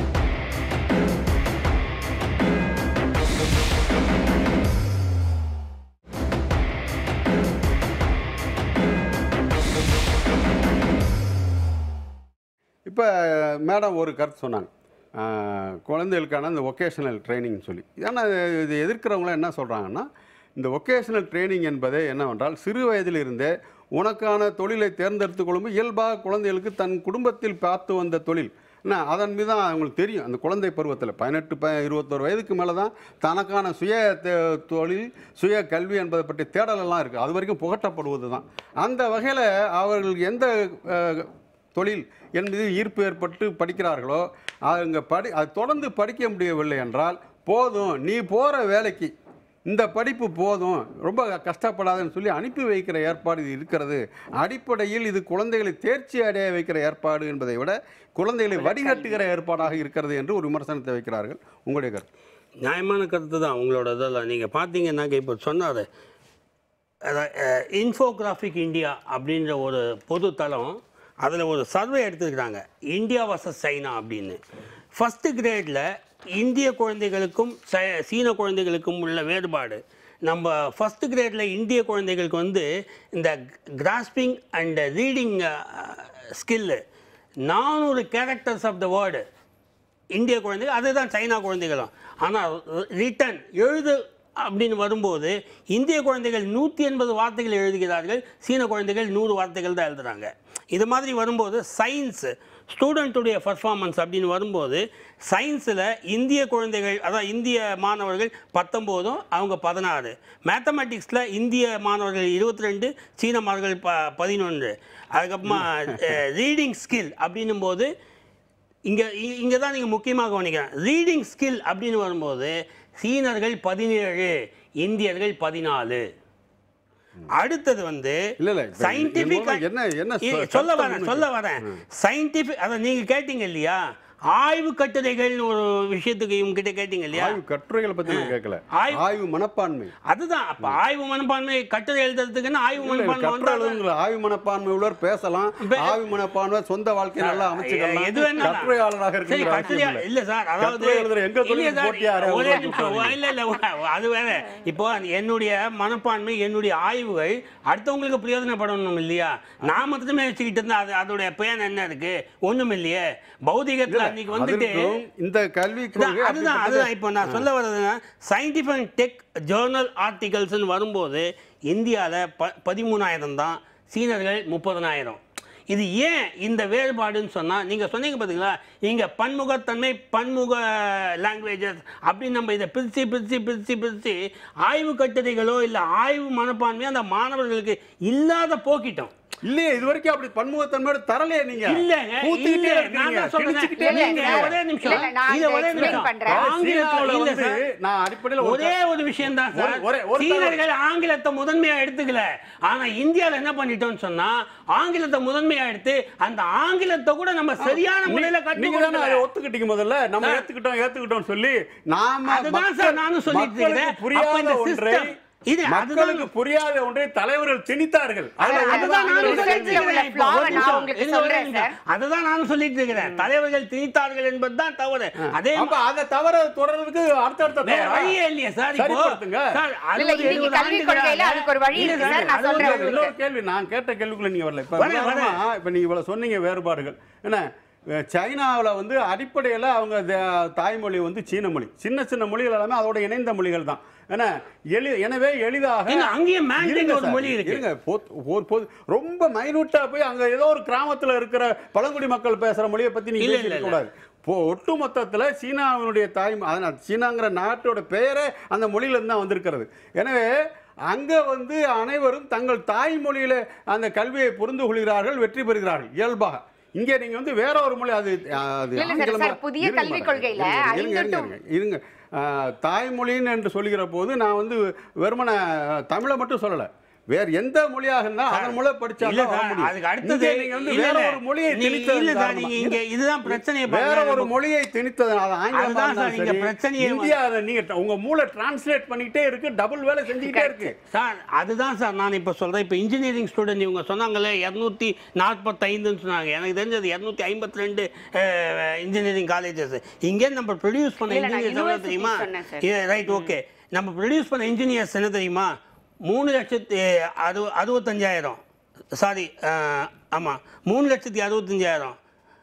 இப்போ மேடம் ஒரு கருத்து சொன்னாங்க ஆஹ், குழந்தைகளுக்கான இந்த ஒகேஷனல் ட்ரைனிங் சொல்லி ஏன்னா இது எதிர்க்கிறவங்களாம் என்ன சொல்கிறாங்கன்னா இந்த ஒகேஷனல் ட்ரைனிங் என்பதே என்னவென்றால் சிறு வயதிலிருந்தே உனக்கான தொழிலை தேர்ந்தெடுத்துக் கொள்ளும் இயல்பாக குழந்தைகளுக்கு தன் குடும்பத்தில் பார்த்து வந்த தொழில் என்ன அதன் மீது தான் அவங்களுக்கு தெரியும் அந்த குழந்தை பருவத்தில் பதினெட்டு ப இருபத்தொரு வயதுக்கு மேலே தான் தனக்கான சுய தே- தொழில் சுய கல்வி என்பதை பற்றி தேடலெல்லாம் இருக்குது அது வரைக்கும் புகட்டப்படுவது தான் அந்த வகையில் அவர்களுக்கு எந்த அஹ், தொழில் என்பது ஈர்ப்பு ஏற்பட்டு படிக்கிறார்களோ அவங்க படி அது தொடர்ந்து படிக்க முடியவில்லை என்றால் போதும் நீ போகிற வேலைக்கு இந்த படிப்பு போதும் ரொம்ப கஷ்டப்படாதுன்னு சொல்லி அனுப்பி வைக்கிற ஏற்பாடு இது இருக்கிறது அடிப்படையில் இது குழந்தைகளை தேர்ச்சி அடைய வைக்கிற ஏற்பாடு என்பதை விட குழந்தைகளை வடிகட்டுகிற ஏற்பாடாக இருக்கிறது என்று ஒரு விமர்சனத்தை வைக்கிறார்கள் உங்களுடைய கருத்து நியாயமான கருத்து தான் உங்களோட இதெல்லாம் நீங்கள் பார்த்தீங்கன்னாக்க இப்போ சொன்னார் இன்ஃபோகிராஃபிக் இந்தியா அப்படின்ற ஒரு பொது தளம் அதில் ஒரு சர்வே எடுத்துருக்குறாங்க இந்தியா வர்சஸ் சைனா அப்படின்னு ஃபஸ்ட்டு கிரேடில் இந்திய குழந்தைகளுக்கும் ச- சீன குழந்தைகளுக்கும் உள்ள வேறுபாடு நம்ம ஃபஸ்ட்டு கிரேடில் இந்திய குழந்தைகளுக்கு வந்து இந்த கிராஸ்பிங் அண்ட் ரீடிங் ஸ்கில்லு நானூறு கேரக்டர்ஸ் ஆஃப் த வேர்டு இந்திய குழந்தைகள் அதுதான் சைனா குழந்தைகளும் ஆனால் ரிட்டன் எழுது அப்படின்னு வரும்போது இந்திய குழந்தைகள் நூற்றி எண்பது வார்த்தைகள் எழுதுகிறார்கள் சீன குழந்தைகள் நூறு வார்த்தைகள் தான் எழுதுறாங்க இது மாதிரி வரும்போது சயின்ஸ் ஸ்டூடெண்ட்டுடைய பர்ஃபார்மன்ஸ் அப்படின்னு வரும்போது சயின்ஸில் இந்திய குழந்தைகள் அதான் இந்திய மாணவர்கள் பத்தொம்போதும் அவங்க பதினாறு மேத்தமெட்டிக்ஸில் இந்திய மாணவர்கள் இருபத்தி ரெண்டு சீன மாணவர்கள் ப பதினொன்று அதுக்கப்புறமா ரீடிங் ஸ்கில் அப்படின்னும் போது இங்கே இங்கே தான் நீங்கள் முக்கியமாக கவனிக்கிறேன் ரீடிங் ஸ்கில் அப்படின்னு வரும்போது சீனர்கள் பதினேழு இந்தியர்கள் பதினாலு அடுத்தது வந்து இல்ல, இல்ல, இப்ப சயின்டிபிக் என்னோட என்ன- என்ன சொ- சொல்ல கருத்து வரேன் முன்னுக்கு? சொல்ல வரேன் சயின்டிபிக் அதை நீங்கள் கேட்டீங்க இல்லையா ஆய்வு கட்டுரைகள்னு ஒரு விஷயத்துக்கு இவங்க கிட்ட கேட்டீங்க இல்லையா ஆய்வு கட்டுரைகளை பற்றி நான் கேட்கல ஆய்வு- ஆய்வு மனப்பான்மை அதுதான் அப்போ ஆய்வு மனப்பான்மை கட்டுரை எழுதுறதுக்குன்னு ஆய்வு இல்ல, மனப்பான்மை கட்டுரை வந்து எழுதுங்கிற ஆய்வு மனப்பான்மை உள்ளவர் பேசலாம் இப்ப- ஆய்வு மனப்பான்மை சொந்த வாழ்க்கை நல்லா அமைச்சுக்கலாம் எது வேணாலும். கட்டுரையாளராக சரி, இருக்கிற கட்டுரையா- அவசியம் இல்ல சார் அதாவது கட்டுரை எழுதுற எங்க இல்ல தொழிலுக்கு சார், போட்டி யாரையாவது ஒரே உருவாக்கி நிமிஷம் விட்டுறாதீங்க. இல்ல இல்ல அது வேற இப்போ என்னுடைய மனப்பான்மை என்னுடைய ஆய்வுகள் அடுத்தவங்களுக்கு பிரயோஜனப்படணும் இல்லையா நான் மட்டுமே வச்சுக்கிட்டு இருந்தா அது அதோடைய பயன் என்ன இருக்கு ஒண்ணும் இல்லையே பௌதிகத்துல அன்னைக்கு வந்துட்டு அதற்கும் இந்த கல்வி அதான், கொள்கை அதுதான் அப்படிப்பட்டது. அதுதான் இப்போ நான் சொல்ல வர்றதுன்னா சயின்டிஃபிக் அண்ட் டெக் ஜேர்னல் ஆர்டிகல்ஸ்னு வரும்போது இந்தியாவில் ப பதிமூணாயிரம் தான் சீனர்கள் முப்பதனாயிரம் இது ஏன் இந்த வேறுபாடுன்னு சொன்னால் நீங்கள் சொன்னீங்க பார்த்தீங்களா இங்கே பன்முகத்தன்மை பன்முக லாங்குவேஜஸ் அப்படின்னு நம்ம இதை பிரித்து பிரித்து பிரித்து பிரித்து ஆய்வு கட்டுரைகளோ இல்லை ஆய்வு மனப்பான்மையோ அந்த மாணவர்களுக்கு இல்லாத போக்கிட்டோம் இல்லையே இது வரைக்கும் அப்படி பன்முகத்தன்மையோட தரலையே நீங்க இல்லங்க கூத்திக்கிட்டே இல்ல இருக்கீங்க, நான் தான் சொல்றேன் திணிச்சுக்கிட்டே இல்ல, நீங்க இருக்கீங்க. ஒரே நிமிஷம் இல்ல, நான் இத இதை ஒரே explain நிமிஷம் பண்றேன். ஆங்கிலத்துல சீனாவுல இல்ல வந்து சார் நான் அடிப்படையில் ஒரு ஒரே ஒரு விஷயம் தான் சார் ஒரு- ஒரே- ஒரு சீனர்கள் ஆங்கிலத்தை முதன்மையா எடுத்துக்கல ஆனா இந்தியால என்ன பண்ணிட்டோம்னு சொன்னா ஆங்கிலத்தை முதன்மையா எடுத்து அந்த ஆங்கிலத்தை கூட நம்ம சரியான முறையில நீங்க தானே அதை கற்றுக்கொடுக்கல ஒத்துக்கிட்டீங்க முதல்ல நம்ம சார். ஏத்துக்கிட்டோம் ஏத்துக்கிட்டோம் சொல்லி நாம அதுதான் மக்கள்- சார் நானும் சொல்லிட்டு மக்களுக்கு இருக்கிறேன். புரியாத அப்ப இந்த ஒன்றை system- இது மக்களுக்கு அதுதான் புரியாத ஒன்றை தலைவர்கள் திணித்தார்கள் அதுல அது- வந்து அதுதான் நானும் அதுதான் சொல்லிட்டு இதுல உள்ள இருக்கிறேன் இப்போ. flaw-வை ஒரு நான் நிமிஷம். உங்களுக்கு இருங்க, ஒரு சொல்றேன் நிமிஷம். அதுதான் நானும் சொல்லிட்டு இருக்கிறேன் தலைவர்கள் திணித்தார்கள் என்பதுதான் தவறு அதே அப்ப அந்த தவற தொடர்றதுக்கு அடுத்தடுத்த வேற தவறா? வழியே இல்லையே சார் இப்போ சரிப்படுத்துங்க. சார் இல்ல, அறுபது இன்னைக்கு எழுபது கல்விக் கொள்கையில ஆண்டுகளாக- அதுக்கு ஒரு வழி இல்ல இருக்கு சார், சார், நான் அறுபது சொல்றேன் எழுபது- இன்னொரு கேள்வி நான் கேட்ட கேள்விக்குள்ள நீங்க வரல இப்ப வரேன், வரேன். உதாரணமா, இப்ப நீங்க இவ்வளவு சொன்னீங்க வேறுபாடுகள் என்ன சைனாவில் வந்து அடிப்படையில் அவங்க த- தாய்மொழி வந்து சீன மொழி சின்ன சின்ன மொழிகள் எல்லாமே அதோட இணைந்த மொழிகள் தான் ஏன்னா எளி எனவே எளிதாக ஏங்க, அங்கேயும் Mandarin இருங்க ஒரு சார், மொழி இருக்கு. இருங்க பொத்- ஒரு பொது ரொம்ப மைனூட்டா போய் அங்க ஏதோ ஒரு கிராமத்துல இருக்கிற பழங்குடி மக்கள் பேசுற மொழியை பத்தி நீங்க இல்ல, இல்ல, பேசிக்க கூடாது இப்போ ஒட்டு மொத்தத்தில் சீனாவினுடைய தாய் அதனால் சீனாங்கிற நாட்டோட பெயரே அந்த மொழியிலேருந்து தான் வந்திருக்கிறது எனவே அங்கே வந்து அனைவரும் தங்கள் தாய்மொழியில் அந்த கல்வியை புரிந்து கொள்கிறார்கள் வெற்றி பெறுகிறார்கள் இயல்பாக இங்கே நீங்கள் வந்து வேற ஒரு மொழி அது அது இல்ல சார், ஆங்கிலமா- சார், புதிய இருங்க கல்விக் பாருங்க. கொள்கையில இருங்க, இருங்க, ஐந்து இருங்க, இருங்க, இருங்க ஆ, தாய்மொழின்னு என்று சொல்லுகிற போது நான் வந்து வெறுமன தமிழை மட்டும் சொல்லலை வேற எந்த மொழியாக இருந்தால் அதன் மூலம் இல்ல படிச்சாலும் வர சார், முடியும். அதுக்கு அடுத்தது இங்கே நீங்க வந்து இல்ல, வேற இல்ல. ஒரு மொழியை நீ- திணித்ததன் இல்ல சார், காரணமா- நீங்க இங்க இதுதான் பிரச்சனையை வேற பாருங்க. ஒரு நம்ம- மொழியை திணித்ததனால ஆங்கிலமா அதுதான் சார், இருந்தாலும் இங்க சரி, பிரச்சனையே வந்து- இந்தியா அதை நீங்க உங்க மூளை டிரான்ஸ்லேட் பண்ணிக்கிட்டே இருக்கு டபுள் வேலை செஞ்சுக்கிட்டே இருக்கு சார் அதுதான் சார் நான் இப்போ சொல்கிறேன் இப்போ இன்ஜினியரிங் ஸ்டூடெண்ட் இவங்க சொன்னாங்களே இரநூத்தி நாற்பத்தைந்துன்னு சொன்னாங்க எனக்கு தெரிஞ்சது இரநூத்தி ஐம்பத்தி ரெண்டு இன்ஜினியரிங் காலேஜஸ் இங்கே நம்ம ப்ரொடியூஸ் பண்ண இல்ல, நான் இன்ஜினியர்ஸ் எவ்வளோ university தெரியுமா சொன்னேன் சார். ரைட் ஓகே நம்ம ப்ரொடியூஸ் பண்ண இன்ஜினியர்ஸ் என்ன தெரியுமா மூணு லட்சத்தி அறு அறுபத்தஞ்சாயிரம் சாரி ஆமாம் மூணு லட்சத்தி அறுபத்தஞ்சாயிரம்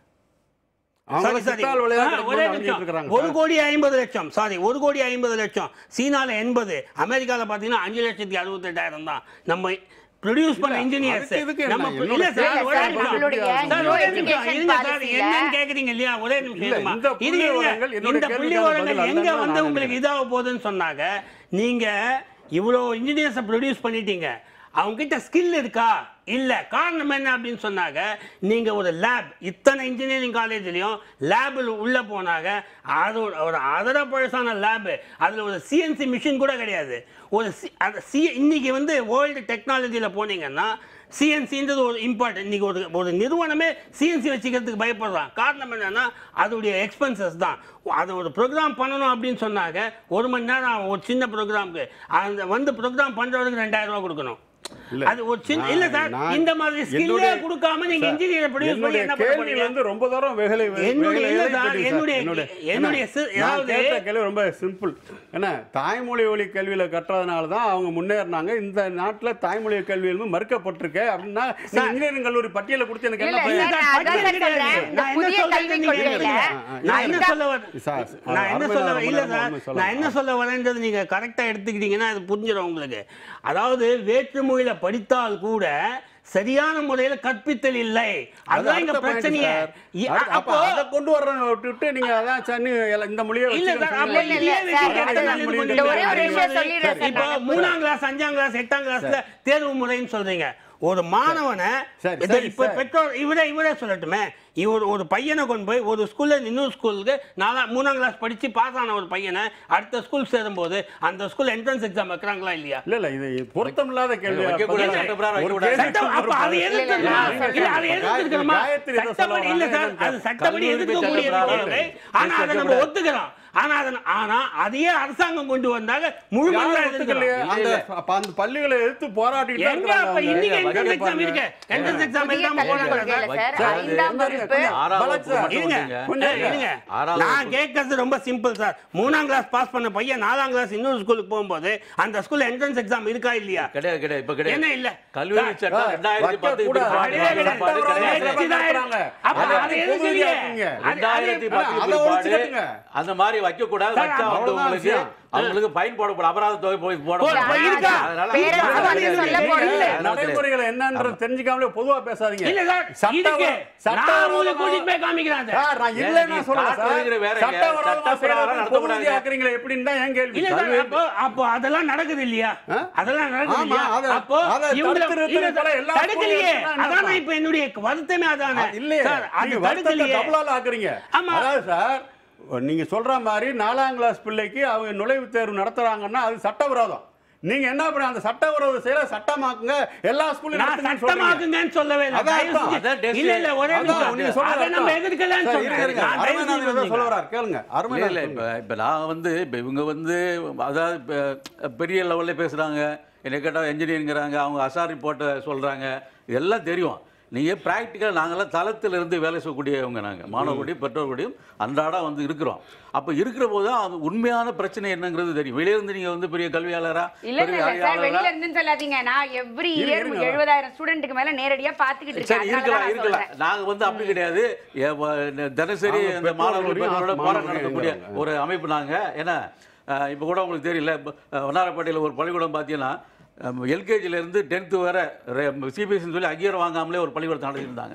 அவங்க Sorry, sorry. சித்தாள் ஆ, விளையாட்டு ஒரே நடந்துட்டு நிமிஷம். இருக்காங்க ஒரு கோடி ஐம்பது லட்சம் சாரி ஒரு கோடி ஐம்பது லட்சம் சீனால எண்பது அமெரிக்கால பாத்தீங்கன்னா அஞ்சு லட்சத்தி அறுபத்தெட்டாயிரம் தான் நம்ம ப்ரொடியூஸ் பண்ண இல்ல, இன்ஜினியர்ஸ் அதுக்கு இதுக்கு என்ன? நம்ம என்னோட இல்ல சார் இல்ல ஒரே சார், நிமிஷம் நம்மளுடைய சார், new ஒரே நிமிஷம். education இருங்க சார், policy-ல என்னன்னு கேக்குறீங்க இல்லையா ஒரே நிமிஷம் இல்ல, இருங்கம்மா. இந்த இருங்க, புள்ளி இருங்க. விவரங்கள் என்னோட இந்த புள்ளி கேள்விக்கான விவரங்கள் பதில் எங்க அல்லன்னு வந்து நான் உங்களுக்கு இதாக போகுதுன்னு சொன்னாங்க நீங்க இவ்வளோ இன்ஜினியர்ஸை ப்ரொடியூஸ் பண்ணிட்டீங்க அவங்க கிட்ட ஸ்கில் இருக்கா இல்ல காரணம் என்ன அப்படின்னு சொன்னாங்க நீங்க ஒரு லேப் இத்தனை இன்ஜினியரிங் காலேஜ்லயும் லேபில் உள்ள போனாங்க அது ஒரு- ஒரு அதர பழசான லேப் அதுல ஒரு சிஎன்சி மிஷின் கூட கிடையாது ஒரு சி அந்த சி இன்னைக்கு வந்து வேர்ல்டு டெக்னாலஜியில் போனீங்கன்னா சிஎன்சின்றது ஒரு இம்பார்ட்டன்ட் இன்னைக்கு ஒரு ஒரு நிறுவனமே சிஎன்சி வச்சுக்கிறதுக்கு பயப்படுறான் காரணம் என்னன்னா அதோடைய எக்ஸ்பென்சஸ் தான் அதை ஒரு ப்ரோக்ராம் பண்ணணும் அப்படின்னு சொன்னாங்க ஒரு மணி நேரம் ஆகும் ஒரு சின்ன ப்ரோக்ராமுக்கு அந்த வந்து ப்ரோக்ராம் பண்றவருக்கு ரெண்டாயிரம் ரூபாய் கொடுக்கணும் இல்ல. அது ஒரு சின்ன இல்ல சார் நான் இந்த மாதிரி ஸ்கில்லே என்னுடைய- கொடுக்காம நீங்க சார், இன்ஜினியர் ப்ரொடியூஸ் பண்ணி என்னுடைய என்ன பண்ண கேள்வி போறீங்க வந்து ரொம்ப தூரம் வெகுளை என்னுடைய வெகுளை இல்ல எதை சார், பற்றி சார்? என்னுடைய- என்னுடைய என்னுடைய என்ன? சி- நான் அதாவது- கேட்ட கேள்வி ரொம்ப சிம்பிள் என்ன தாய்மொழி வழி கல்வியில கற்றதுனால தான் அவங்க முன்னேறினாங்க இந்த நாட்டுல தாய்மொழி கல்வி வந்து மறுக்கப்பட்டிருக்கு அப்படின்னா நீங்க இன்ஜினியரிங் கல்லூரி பட்டியலை கொடுத்து எனக்கு என்ன இல்ல, பயன்? சார், நான் அதான் சார் சொல்றேன். இந்த நான் என்ன புதிய சொல்றேன் கல்விக் நீங்க கொள்கையில கேளுங்க. நான் என்ன சொல்ல வரேன் சார், நான் என்ன அருமையான சொல்ல ரொம்ப இல்ல நேரமா சார் உண்மை சொல்லலாம். நான் என்ன சொல்ல வரேன்றது நீங்க கரெக்டா எடுத்துக்கிட்டீங்கன்னா அது புரிஞ்சிடும் உங்களுக்கு அதாவது வேற்று மொழியில படித்தால் கூட சரியான முறையில கற்பித்தல் இல்லை அது அதுதான் இங்க அடுத்த point பிரச்சனையே சார். இ- அது- அப்ப அப்போ அதை கொண்டு வர்றத விட்டுட்டு நீங்க அதான் சன்னு எல்லாம் இந்த மொழியை இல்ல சார், வச்சுக்கணும்னு அப்ப இல்ல, இல்ல, இதையே இல்ல, வச்சு சார், எத்தனை அது நாள் இது இந்த பண்ணுவீங்க? ஒரே ஒரு அதே விஷயம் மாதிரி சொல்லிடுறேன் சார், இப்போ நான். மூணாம் கிளாஸ் அஞ்சாம் கிளாஸ் எட்டாம் கிளாஸ்ல தேர்வு முறைன்னு சொல்றீங்க ஒரு மாணவனை சரி, இதை சரி, இப்ப சரி. பெற்றோர் இவரே இவரே சொல்லட்டுமே இவர் ஒரு பையனை கொண்டு போய் ஒரு ஸ்கூல்ல இருந்து இன்னொரு ஸ்கூலுக்கு நாலா மூணாம் கிளாஸ் படிச்சு பாஸ் ஆன ஒரு பையனை அடுத்த ஸ்கூல் சேரும்போது அந்த ஸ்கூல் என்ட்ரன்ஸ் எக்ஸாம் வைக்கிறாங்களா இல்லையா இல்ல இல்ல இது பொருத்தம் இல்லாத கேள்வி வைக்கக்கூடாது, அப்ப- சட்டப்பிரகாரம் ஒரு வைக்கக்கூடாது. கேள்வி சட்டம் அப்ப அதை ஒரு எதிர்த்துக்கணுமா? இல்ல, இல்ல, இல்ல, அதை எதிர்த்துக்கணுமா? காயத்ரி ஏதோ சொல்ல சட்டப்படி இல்ல சார், வராங்க. அது சட்டப்படி கல்லூரி எதிர்க்கக்கூடிய சட்டப்பிரகாரம் கொள்கை. ஆனா அதை நம்ம பேசக்கூடாது. ஒத்துக்கிறோம் ஆனா அதை- ஆனா அதையே அரசாங்கம் கொண்டு வந்தாங்க முழு யாரும் மனதா ஒத்துக்கலையே. எதிர்க்கிறோம். அந்த அப்ப அந்த பள்ளிகளை எதிர்த்து போராடிட்டு தான் எங்க இருக்காங்க அப்ப அவங்க. இன்னைக்கு வைக்க entrance exam பாருங்க. இருக்கு entrance exam புதிய எழுதாம கல்விக் போறாங்க கொள்கையில சார். சார், சார், ஐந்தாம் கொஞ்சம் வகுப்பு கொஞ்சம் ஆறாவது பலத் சார். வகுப்பு இருங்க மட்டும் கொஞ்சம் ஏய், இருங்க ஆறாவது நான் வகுப்பு. கேட்கறது ரொம்ப சிம்பிள் சார் மூணாம் கிளாஸ் பாஸ் பண்ண பையன் நாலாம் கிளாஸ் இன்னொரு ஸ்கூலுக்கு போகும்போது அந்த ஸ்கூல்ல என்ட்ரன்ஸ் எக்ஸாம் இருக்கா இல்லையா கிடையாது கிடையாது இப்ப கிடையாது என்ன இல்ல கல்லூரி சார், சட்டம் சார், ரெண்டாயிரத்தி பத்து வைக்கக்கூடாது. பிற்பாடு கிடையாது, கிடையாது. பிற்பாடு கிடையாது. சட்டப்பிரகாரம் வச்சுதான் நடத்துறாங்க. அப்ப அதை அதை எப்படி எதுக்குறீங்க? பொதுவியாக்குங்க? அது- ரெண்டாயிரத்தி அது- பத்து அதை பிற்பாடு ஒழிச்சுக்கட்டுங்க. அந்த மாதிரி வைக்க கூடாது சார், வச்சா வந்து அவ்வளவுதான் உங்களுக்கு விஷயம். அவங்களுக்கு ஃபைன் போடப்படும் அபராத தொகை போய் போ- போடப்படும் போய் இருக்கா? அதனால பேரரசு அதனால வந்து கிடையாது. சொல்ல இல்ல, போறீங்க. இல்ல, அதனால கிடையாது. நடைமுறைகள் என்னன்றது தெரிஞ்சுக்காமலே பொதுவா பேசாதீங்க இல்ல சார் சட்ட இதுக்கு வர- சட்ட நான் உங்களை விரோதமா- கூட்டிட்டு போய் காமிக்கிறேன் சார். சார், நான் இல்லைன்னு நீ சொல்லல ஸ்டார்ட் சார். பண்ணிக்கிற வேற சட்ட எங்க? விரோதமா சட்டப்பிரகாரம் செய்யறது நடத்தக்கூடாது. பொதுவியா ஆக்குறீங்களே எப்படின்னு தான் என் கேள்வி இல்ல சார் கல்வி- அப்போ அப்போ அதெல்லாம் நடக்குது இல்லையா ஆ? அதெல்லாம் நடக்குது ஆமா, இல்லையா அதை- அப்போ அதை இவங்கள தடுத்து இல்ல நிறுத்தணும் சார், எல்லா தடுக்கலையே ஸ்கூல்லையும் என்ன அதான் அர்த்தம்? இப்ப என்னுடைய வருத்தமே அதானே அது இல்லையே சார் அது நீங்க வருத்தத்தை தடுக்கலையே டபுளால ஆக்குறீங்க ஆமா. அதாவது சார் நீங்க சொல்ற மாதிரி நாலாம் கிளாஸ் பிள்ளைக்கு அவங்க நுழைவுத் தேர்வு நடத்துறாங்கன்னா அது சட்டவிரோதம் நீங்க என்ன பண்ண அந்த சட்டவிரோத செயலை சட்டமாக்குங்க எல்லா ஸ்கூல்லையும் நான் நடத்துங்கன்னு சொல்றீங்க. சட்டமாக்குங்கன்னு சொல்லவே இல்லை அதான் தயவு அர்த்தம். செஞ்சு- அதான் டெஸ்ட். இல்ல இல்ல ஒரே அதான் நிமிஷம். நீங்க சொல்ற அதை நம்ம அர்த்தம். எதிர்க்கலாம்னு சார், சொல்றேன் இருங்க, இருங்க. நான் தயவு அருமைநாதன் செஞ்சு ஏதோ சொல்ல வர்றாரு. கேளுங்க இல்ல இல்ல அருமைநாதன் இப்போ இப்போ நான் வந்து இப்போ இவங்க வந்து அதாவது இப்போ பெரிய லெவலில் பேசுகிறாங்க என்னை கேட்டால் என்ஜினியரிங்கிறாங்க அவங்க அசார் ரிப்போர்ட்டை சொல்கிறாங்க இதெல்லாம் தெரியும் நீங்கள் ப்ராக்டிக்கல் நாங்கள்லாம் தளத்தில் இருந்து வேலை செய்யக்கூடியவங்க நாங்கள் மாணவர்களுடையும் பெற்றோர்களுடையும் அன்றாடம் வந்து இருக்கிறோம் அப்போ இருக்கிற போது தான் அது உண்மையான பிரச்சனை என்னங்கிறது தெரியும் வெளியிருந்து நீங்கள் வந்து பெரிய கல்வியாளரா இல்ல இல்ல பெரிய இல்ல சார் அறிவாளரா வெளியில இருந்துன்னு சொல்லாதீங்க நான் எவ்ரி இருங்க, இயர் இருங்க. எழுபதாயிரம் ஸ்டூடெண்ட்டுக்கு மேல நேரடியா பாத்துக்கிட்டு இருக்கேன் சரி அதனால இருக்கலாம் தான் நான் இருக்கலாம் சொல்றேன். நாங்க வந்து அப்படி கிடையாது ஏ, வ- தினசரி நாங்க இந்த மாணவர்கள் பெற்றோர்களுடைய பெற்றோரோட மாணவர்கள் போராட்டம் நடத்தக்கூடிய எங்கிறவங்க. ஒரு அமைப்பு நாங்க ஏன்னா அஹ், இப்போ கூட உங்களுக்கு தெரியல இப்போ, அஹ், வண்ணாரப்பேட்டையில் ஒரு பள்ளிக்கூடம் பார்த்தீங்கன்னா எல்கேஜில இருந்து டென்த்து வரை சிபிஎஸ்சின்னு சொல்லி அங்கீகாரம் வாங்காமலே ஒரு பள்ளிக்கூடத்தை நடத்திருந்தாங்க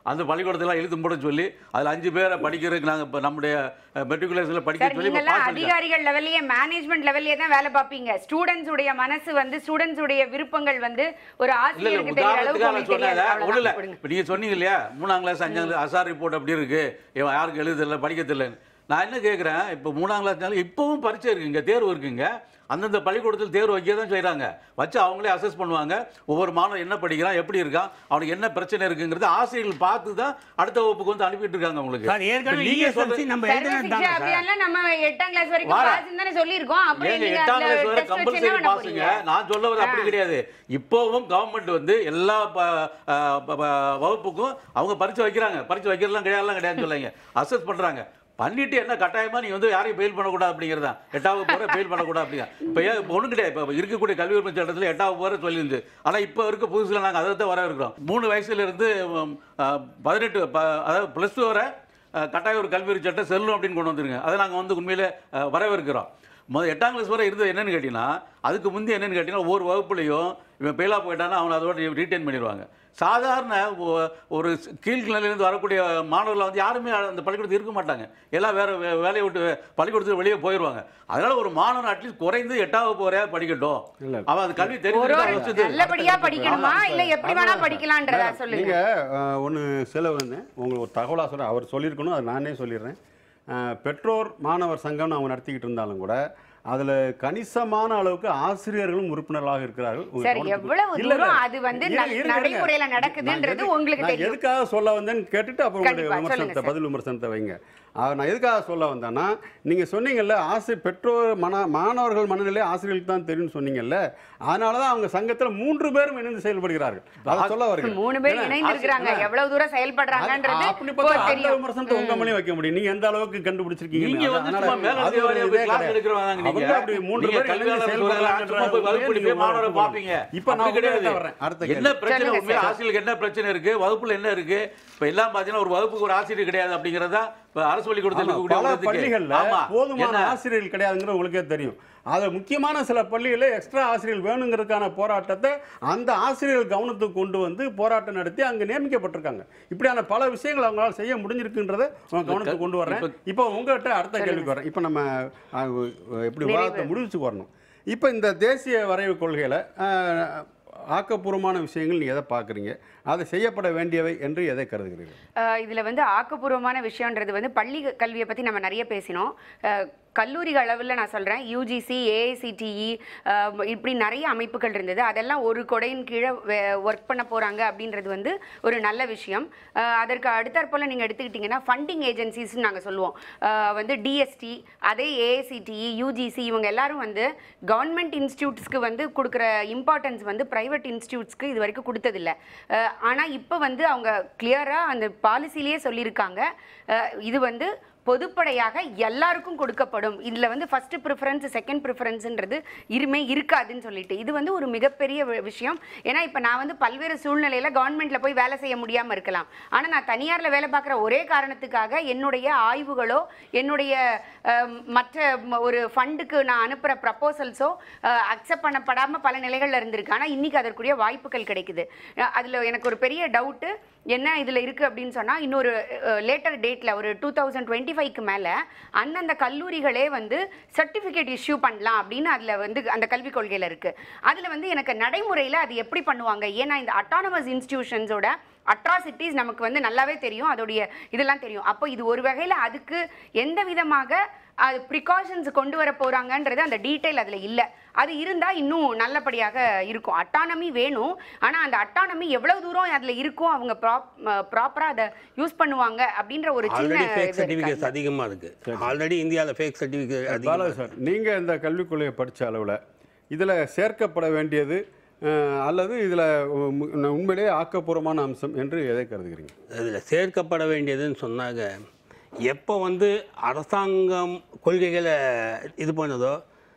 அந்த பள்ளிக்கூடத்தெல்லாம் இழுத்து மூட சொல்லி அதில் அஞ்சு பேரை படிக்கிறதுக்கு நாங்கள் இப்போ நம்முடைய மெட்ரிகுலேஷனில் படிக்க சார் சொல்லி இப்போ நீங்கெல்லாம் பாஸ் பண்ணிட்டோம். அதிகாரிகள் லெவல்லயே மேனேஜ்மெண்ட் லெவல்லயே தான் வேலை பார்ப்பீங்க ஸ்டூடெண்ட்ஸ் உடைய மனசு வந்து ஸ்டூடெண்ட்ஸ் உடைய விருப்பங்கள் வந்து ஒரு இல்ல இல்ல ஆசிரியருக்கு தெரியற அளவுக்கு உதாரணத்துக்கு உங்களுக்கு நான் தெரியாது சொன்னேன் ஒன்றும் இல்லை அவ்வளவுதான். இப்போ நீங்கள் சொன்னீங்க இல்லையா மூணாம் கிளாஸ் அஞ்சாம் கிளாஸ் அசார் ரிப்போர்ட் அப்படி இருக்கு இவன் யாருக்கு எழுத தெரியல படிக்க தெரியலன்னு நான் என்ன கேட்குறேன் இப்போ மூணாம் கிளாஸ்னாலும் இப்போவும் பரீட்சை இருக்குங்க தேர்வு இருக்குங்க அந்தந்த பள்ளிக்கூடத்தில் தேர்வு வைக்க தான் செய்கிறாங்க வச்சு அவங்களே அசஸ் பண்ணுவாங்க ஒவ்வொரு மாணவன் என்ன படிக்கிறான் எப்படி இருக்கான் அவனுக்கு என்ன பிரச்சனை இருக்குங்கிறது ஆசிரியர்கள் பார்த்து தான் அடுத்த வகுப்புக்கு வந்து அனுப்பிட்டு இருக்காங்க உங்களுக்கு சார் ஏற்கனவே நீங்க ESLC சொல்றது- நம்ம சர்வ எழுதினது சிக்ஷா தாங்க சார் அபியான்ல நம்ம எட்டாம் கிளாஸ் வரைக்கும் வார. பாஸ் தானே சொல்லியிருக்கோம் அப்புறம் ஏங்க நீங்க எட்டாம் அதுல கிளாஸ் வரை test வச்சு என்ன கம்பல்சரி பண்ண பாஸுங்க போறீங்க? நான் சொல்ல வர அப்படி கிடையாது இப்போவும் கவர்மெண்ட் வந்து எல்லா ப- அ, ப- ப- வகுப்புக்கும் அவங்க பரிச்சை வைக்கிறாங்க பரிச்சை வைக்கிறதுலாம் கிடையாதுலாம் கிடையாதுன்னு சொல்லுங்க அசஸ் பண்றாங்க பண்ணிட்டு என்ன கட்டாயமா நீ வந்து யாரையும் ஃபெயில் பண்ணக்கூடாது அப்படிங்கிறதா எட்டாவது போற ஃபெயில் பண்ணக்கூடாது அப்படிங்க இப்போ ஏன் இப்போ ஒன்றும் கிடையாது இப்போ இருக்கக்கூடிய கல்வி உரிமை சட்டத்தில் எட்டாவது போற சொல்லியிருந்து ஆனால் இப்போ இருக்க புதுசில் நாங்கள் அதை தான் வர இருக்கிறோம் மூணு வயசுல இருந்து உம், அ, பதினெட்டு ப- அதாவது ப்ளஸ் டூ வரை அஹ், கட்டாய ஒரு கல்வி உரிமை சட்டம் செல்லும் அப்படின்னு கொண்டு வந்துருங்க அதை நாங்கள் வந்து உண்மையிலே அஹ், வரவேற்கிறோம் முதல் எட்டாம் கிளாஸ் வரை இருந்தது என்னன்னு கேட்டிங்கன்னா அதுக்கு முந்தைய என்னன்னு கேட்டிங்கன்னா ஒவ்வொரு வகுப்புலையும் இவன் ஃபெயிலாக போயிட்டானா அவனை அதோட ரீட்டைன் பண்ணிடுவாங்க சாதாரண ஒ- ஒரு கீழ்நிலையிலேருந்து வரக்கூடிய மாணவர்கள் வந்து யாருமே அந்த பள்ளிக்கூடத்தில் இருக்க மாட்டாங்க எல்லாம் வேற வே- வேலையை விட்டு பள்ளிக்கூடத்துக்கு வெளியே போயிடுவாங்க அதனால ஒரு மாணவன் அட்லீஸ்ட் குறைந்து எட்டாவது போறே படிக்கட்டும் இல்ல. அவன் அது கல்வி ஒரு தெரிஞ்சு ஒரு நல்லபடியா படிக்கணுமா இல்ல எப்படி வேணா படிக்கலான்றதா சொல்லுங்க நீங்க ஒன்று சில வந்து உங்களுக்கு ஒரு தகவலாக சொல்கிறேன் அவர் சொல்லியிருக்கணும் அதை நானே சொல்லிடுறேன் அஹ், பெற்றோர் மாணவர் சங்கம்னு அவங்க நடத்திக்கிட்டு இருந்தாலும் கூட அதுல கணிசமான அளவுக்கு ஆசிரியர்களும் உறுப்பினர்களாக இருக்கிறார்கள் உங்க சார், கவனத்துக்கு- எவ்வளவு இல்ல, இல்ல. தூரம் அது வந்து இருங்க, ந- இருங்க, நடைமுறையில இருங்க. நடக்குதுன்றது நான் எது- உங்களுக்கு நான் தெரியும். எதுக்காக சொல்ல வந்தேன்னு கேட்டுட்டு அப்புறம் உங்களுடைய கண்டிப்பா, சொல்லுங்க விமர்சனத்தை சார். பதில் விமர்சனத்தை வைங்க ஆஹ் நான் எதுக்காக சொல்ல வந்தேன்னா நீங்க சொன்னீங்கல்ல ஆசிரியர் பெற்றோர் மன மாணவர்கள் மனநிலை ஆசிரியர்களுக்கு தான் தெரியும்னு சொன்னீங்கல்ல அதனால தான் அவங்க சங்கத்துல மூன்று பேரும் இணைந்து செயல்படுகிறார்கள் அதை சொல்ல வருகிறேன் மூணு பேர் ஏன்னா, இணைந்து இருக்கிறாங்க ஆசிரியர் எவ்வளவு தூரம் செயல்படுறாங்கன்றது அது- அப்படி இப்போ பார்த்தா அந்த தெரியும் விமர்சனத்தை உங்க மேலேயும் வைக்க முடியும் நீங்க எந்த அளவுக்கு கண்டுபிடிச்சிருக்கீங்க நீங்க வந்து சும்மா மேல அது ஒரு இருந்து இதே கிளாஸ் கிடையாது. எடுக்கிறவங்க நீங்க அவங்க அப்படி மூன்று நீங்க பேர் இணைந்து கல்வியாளர் செயல்படுறாங்கன்ற சும்மா போய் வகுப்புல நீங்க போய் மாணவரை ஒப்புக்கொள்ளணும். பாப்பீங்க இப்ப நான் அப்படி கிடையாது உங்ககிட்ட வரேன். அடுத்த என்ன கேள்வி. பிரச்சனை சொல்லுங்க உண்மையில சார். ஆசிரியர்களுக்கு என்ன பிரச்சனை இருக்கு வகுப்புல என்ன இருக்கு இப்ப எல்லாம் பாத்தீங்கன்னா ஒரு வகுப்புக்கு ஒரு ஆசிரியர் கிடையாது அப்படிங்கறதா இப்ப அரசு பள்ளிக்கூடத்தில் ஆமா, இருக்கக்கூடிய பல உலகத்துக்கு. பள்ளிகள்ல ஆமா. போதுமான என்ன? ஆசிரியர்கள் கிடையாதுங்கிறது உங்களுக்கே தெரியும் அது முக்கியமான சில பள்ளிகளில் எக்ஸ்ட்ரா ஆசிரியர்கள் வேணுங்கிறதுக்கான போராட்டத்தை அந்த ஆசிரியர்கள் கவனத்துக்கு கொண்டு வந்து போராட்டம் நடத்தி அங்க நியமிக்கப்பட்டிருக்காங்க இப்படியான பல விஷயங்கள் அவங்களால செய்ய முடிஞ்சிருக்குன்றதை உங்க கவனத்துக்கு கொண்டு வர்றேன் இப்போ உங்ககிட்ட அடுத்த கேள்விக்கு வரேன் இப்போ நம்ம அஹ், எப்படி விவாதத்தை முடிவுக்கு வரணும் இப்போ இந்த தேசிய வரைவு கொள்கையில அஹ், ஆக்கப்பூர்வமான விஷயங்கள் நீங்க எதை பார்க்குறீங்க அது செய்யப்பட வேண்டியவை என்று எதை கருதுகிறீர்கள் அஹ் இதுல வந்து ஆக்கப்பூர்வமான விஷயம்ன்றது வந்து பள்ளி கல்வியை பத்தி நம்ம நிறைய பேசினோம் அஹ் கல்லூரி அளவில் நான் சொல்றேன் யூஜிசி ஏஐசிடிஇ இப்படி நிறைய அமைப்புகள் இருந்தது அதெல்லாம் ஒரு கொடையின் கீழே ஒர்க் பண்ண போறாங்க அப்படின்றது வந்து ஒரு நல்ல விஷயம் அஹ் அதற்கு அடுத்தாற்போல் நீங்க எடுத்துக்கிட்டிங்கன்னா ஃபண்டிங் ஏஜென்சிஸ் நாங்க சொல்லுவோம் அஹ் வந்து டிஎஸ்டி அதே ஏஐசிடிஇ யூஜிசி இவங்க எல்லாரும் வந்து கவர்மெண்ட் இன்ஸ்டியூட்ஸ்க்கு வந்து கொடுக்குற இம்பார்ட்டன்ஸ் வந்து பிரைவேட் இன்ஸ்டியூட்ஸ்க்கு இது வரைக்கும் கொடுத்ததில்ல அஹ் ஆனா இப்போ வந்து அவங்க கிளியராக அந்த பாலிசிலேயே சொல்லியிருக்காங்க அஹ் இது வந்து பொதுப்படையாக எல்லாருக்கும் கொடுக்கப்படும் இதில் வந்து ஃபர்ஸ்ட் ப்ரிஃபரன்ஸ் செகண்ட் ப்ரிஃபரன்ஸ்ன்றது இருமே இருக்காதுன்னு சொல்லிட்டு இது வந்து ஒரு மிகப்பெரிய வி- விஷயம் ஏன்னா இப்போ நான் வந்து பல்வேறு சூழ்நிலையில் கவர்மெண்ட்ல போய் வேலை செய்ய முடியாமல் இருக்கலாம் ஆனால் நான் தனியாரில் வேலை பார்க்குற ஒரே காரணத்துக்காக என்னுடைய ஆய்வுகளோ என்னுடைய அஹ், மற்ற ம- ஒரு ஃபண்டுக்கு நான் அனுப்புகிற ப்ரப்போசல்ஸோ அக்செப்ட் பண்ணப்படாமல் பல நிலைகளில் இருந்திருக்கு ஆனால் இன்னைக்கு அதற்குரிய வாய்ப்புகள் கிடைக்குது அதில் எனக்கு ஒரு பெரிய டவுட்டு என்ன இதில் இருக்குது அப்படின்னு சொன்னால் இன்னொரு லேட்டர் டேட்டில் ஒரு டூ தௌசண்ட் டுவெண்ட்டி ஃபைவ்க்கு மேலே அந்தந்த கல்லூரிகளே வந்து சர்டிஃபிகேட் இஷ்யூ பண்ணலாம் அப்படின்னு அதில் வந்து அந்த கல்விக் கொள்கையில் இருக்குது அதில் வந்து எனக்கு நடைமுறையில் அது எப்படி பண்ணுவாங்க ஏன்னா இந்த அட்டானமஸ் இன்ஸ்டிடியூஷன்ஸோட அட்ராசிட்டிஸ் நமக்கு வந்து நல்லாவே தெரியும் அதோடைய இதெல்லாம் தெரியும் அப்போ இது ஒரு வகையில் அதுக்கு எந்த விதமாக அது ப்ரிகாஷன்ஸ் கொண்டு வர போகிறாங்கன்றது அந்த டீட்டெயில் அதில் இல்லை அது இருந்தால் இன்னும் நல்லபடியாக இருக்கும் அட்டானமி வேணும் ஆனால் அந்த அட்டானமி எவ்வளவு தூரம் அதில் இருக்கும் அவங்க ப்ராப் ப்ராப்பராக அதை யூஸ் பண்ணுவாங்க அப்படின்ற ஒரு சின்ன ஆல்ரெடி ஃபேக் இது இருக்கு சர்டிஃபிகேட்ஸ் அதுல. அதிகமாக இருக்கு ஆல்ரெடி இந்தியாவில் ஃபேக் சர்டிஃபிகேட் அதிகமாக பாலாஜி சார் நீங்கள் இந்த கல்விக் கொள்கையை படித்த அளவில் இதில் சேர்க்கப்பட வேண்டியது அஹ், அல்லது இதில் உண்மையிலேயே ஆக்கப்பூர்வமான அம்சம் என்று எதை கருதுகிறீங்க இதில் சேர்க்கப்பட வேண்டியதுன்னு சொன்னாங்க எப்போ வந்து அரசாங்கம் கொள்கைகளை இது பண்ணதோ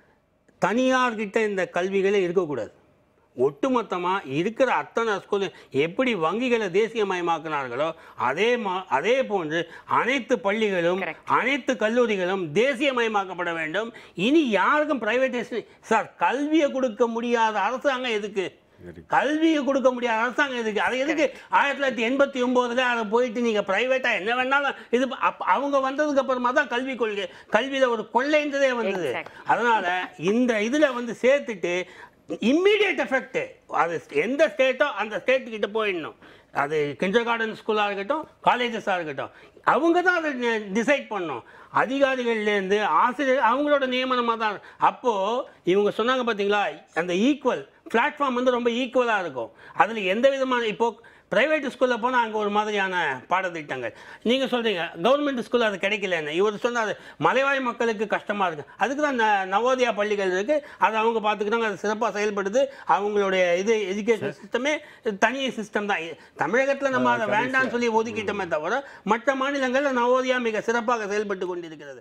தனியார்கிட்ட இந்த கல்விகளே இருக்கக்கூடாது ஒட்டுமொத்தமாக இருக்கிற அத்தனை ஸ்கூலு எப்படி வங்கிகளை தேசியமயமாக்கினார்களோ அதே மா அதே போன்று அனைத்து பள்ளிகளும் Correct. அனைத்து கல்லூரிகளும் தேசியமயமாக்கப்பட வேண்டும் இனி யாருக்கும் பிரைவேடைசேஷன் சார் கல்வியை கொடுக்க முடியாத அரசாங்கம் எதுக்கு Very கல்வியை கொடுக்க முடியாத அரசாங்கம் எதுக்கு அது எதுக்கு ஆயிரத்தி தொள்ளாயிரத்தி எண்பத்தி ஒம்போதுல அதை போயிட்டு நீங்க பிரைவேட்டா என்ன வேணாலும் இது அப்ப- அவங்க வந்ததுக்கு அப்புறமா தான் கல்வி கொள்கை கல்வியில ஒரு கொள்ளைன்றதே வந்தது Exactly. அதனால இந்த இதுல வந்து சேர்த்துட்டு இம்மீடியட் எஃபெக்ட் அது எந்த ஸ்டேட்டோ அந்த ஸ்டேட் கிட்ட போயிடணும் அது கிண்டர் கார்டன் ஸ்கூலாக இருக்கட்டும் காலேஜஸாக இருக்கட்டும் அவங்க தான் அதை டிசைட் பண்ணணும் அதிகாரிகள்லேருந்து ஆசிரியர் அவங்களோட நியமனமாக தான் அப்போது இவங்க சொன்னாங்க பார்த்தீங்களா அந்த ஈக்குவல் பிளாட்ஃபார்ம் வந்து ரொம்ப ஈக்குவலாக இருக்கும் அதில் எந்த விதமான இப்போ பிரைவேட் ஸ்கூலில் போனால் அங்கே ஒரு மாதிரியான பாடத்திட்டங்கள் நீங்கள் சொல்கிறீங்க கவர்மெண்ட் ஸ்கூல் அது கிடைக்கலன்னு இவர் சொன்னார் மலைவாழ் மக்களுக்கு கஷ்டமாக இருக்குது அதுக்கு தான் ந- நவோதயா பள்ளிகள் இருக்குது அதை அவங்க பார்த்துக்கிறாங்க அது சிறப்பாக செயல்படுது அவங்களுடைய இது எஜுகேஷன் சிஸ்டமே தனி சிஸ்டம் தான் தமிழகத்தில் நம்ம அதை வேண்டாம்னு சொல்லி ஒதுக்கிட்டோமே தவிர மற்ற மாநிலங்களில் நவோதயா மிக சிறப்பாக செயல்பட்டு கொண்டிருக்கிறது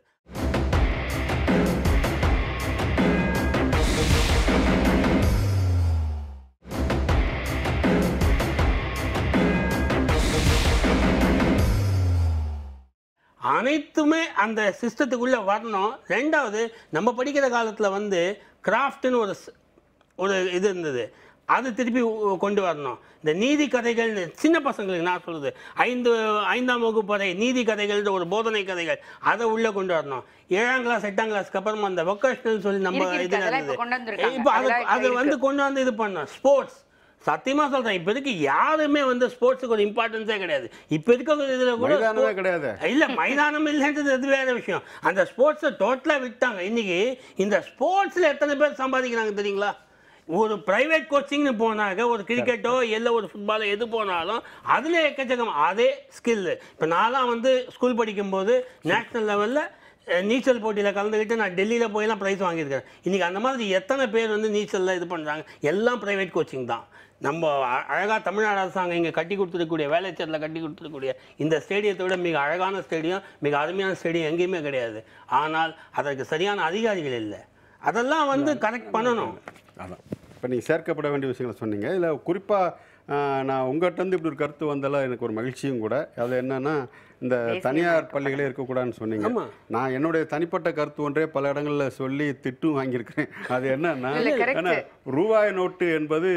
அனைத்துமே அந்த சிஸ்டத்துக்குள்ளே வரணும் ரெண்டாவது நம்ம படிக்கிற காலத்தில் வந்து கிராஃப்ட்னு ஒரு ஸ்- ஒரு இது இருந்தது அது திருப்பி உ- கொண்டு வரணும் இந்த நீதி கதைகள்னு சின்ன பசங்களுக்கு நான் சொல்றது ஐந்து ஐந்தாம் வகுப்பு வரை நீதி கதைகள்ன்ற ஒரு போதனை கதைகள் அதை உள்ளே கொண்டு வரணும் ஏழாம் கிளாஸ் எட்டாம் கிளாஸ்க்கு அப்புறமா அந்த வொக்கேஷனல் சொல்லி நம்ம இருக்கு, இருக்கு. இதில் அதெல்லாம் இப்ப இருந்தது கொண்டு வந்திருக்காங்க. இப்போ அது அதெல்லாம் இப்ப அது வந்து இருக்கு. கொண்டு வந்து இது பண்ணணும் ஸ்போர்ட்ஸ் சத்தியமா சொல்றேன் இப்போ இருக்கு யாருமே வந்து ஸ்போர்ட்ஸுக்கு ஒரு இம்பார்ட்டன்ஸே கிடையாது இப்போ இருக்க இதுல கூட மைதானமே sport- கிடையாது. இல்ல மைதானம் இல்லைன்றது அது வேற விஷயம் அந்த ஸ்போர்ட்ஸை டோட்டலாக விட்டாங்க இன்னைக்கு இந்த ஸ்போர்ட்ஸ்ல எத்தனை பேர் சம்பாதிக்கிறாங்க தெரியுங்களா ஒரு பிரைவேட் கோச்சிங்னு போனாக்க ஒரு கிரிக்கெட்டோ இல்லை ஒரு ஃபுட்பாலோ எது போனாலும் அதில் எக்கச்சக்கம் அதே ஸ்கில்லு இப்போ நான்லாம் வந்து ஸ்கூல் படிக்கும்போது நேஷ்னல் லெவலில் நீச்சல் போட்டியில் கலந்துக்கிட்டு நான் டெல்லியில் போயெல்லாம் ப்ரைஸ் வாங்கியிருக்கேன் இன்றைக்கி அந்த மாதிரி எத்தனை பேர் வந்து நீச்சலில் இது பண்ணுறாங்க எல்லாம் ப்ரைவேட் கோச்சிங் தான் நம்ம அழகாக தமிழ்நாடு அரசாங்கம் இங்கே கட்டி கொடுத்துருக்கக்கூடிய வேலைச்சேரில் கட்டி கொடுத்துருக்கக்கூடிய இந்த ஸ்டேடியத்தை விட மிக அழகான ஸ்டேடியம் மிக அருமையான ஸ்டேடியம் எங்கேயுமே கிடையாது ஆனால் அதற்கு சரியான அதிகாரிகள் இல்லை அதெல்லாம் வந்து கரெக்ட் பண்ணணும் அதான் இப்போ நீங்கள் சேர்க்கப்பட வேண்டிய விஷயங்களை சொன்னீங்க இதில் குறிப்பாக நான் உங்கள்கிட்ட இப்படி ஒரு கருத்து வந்ததில் எனக்கு ஒரு மகிழ்ச்சியும் கூட அது என்னன்னா இந்த தனியார் பள்ளிகளே இருக்கக்கூடாதுன்னு சொன்னீங்க ஆமா. நான் என்னுடைய தனிப்பட்ட கருத்து ஒன்றே பல இடங்களில் சொல்லி திட்டும் வாங்கியிருக்கிறேன் அது என்னன்னா இல்ல, correct. ஏன்னா ரூபாய் நோட்டு என்பது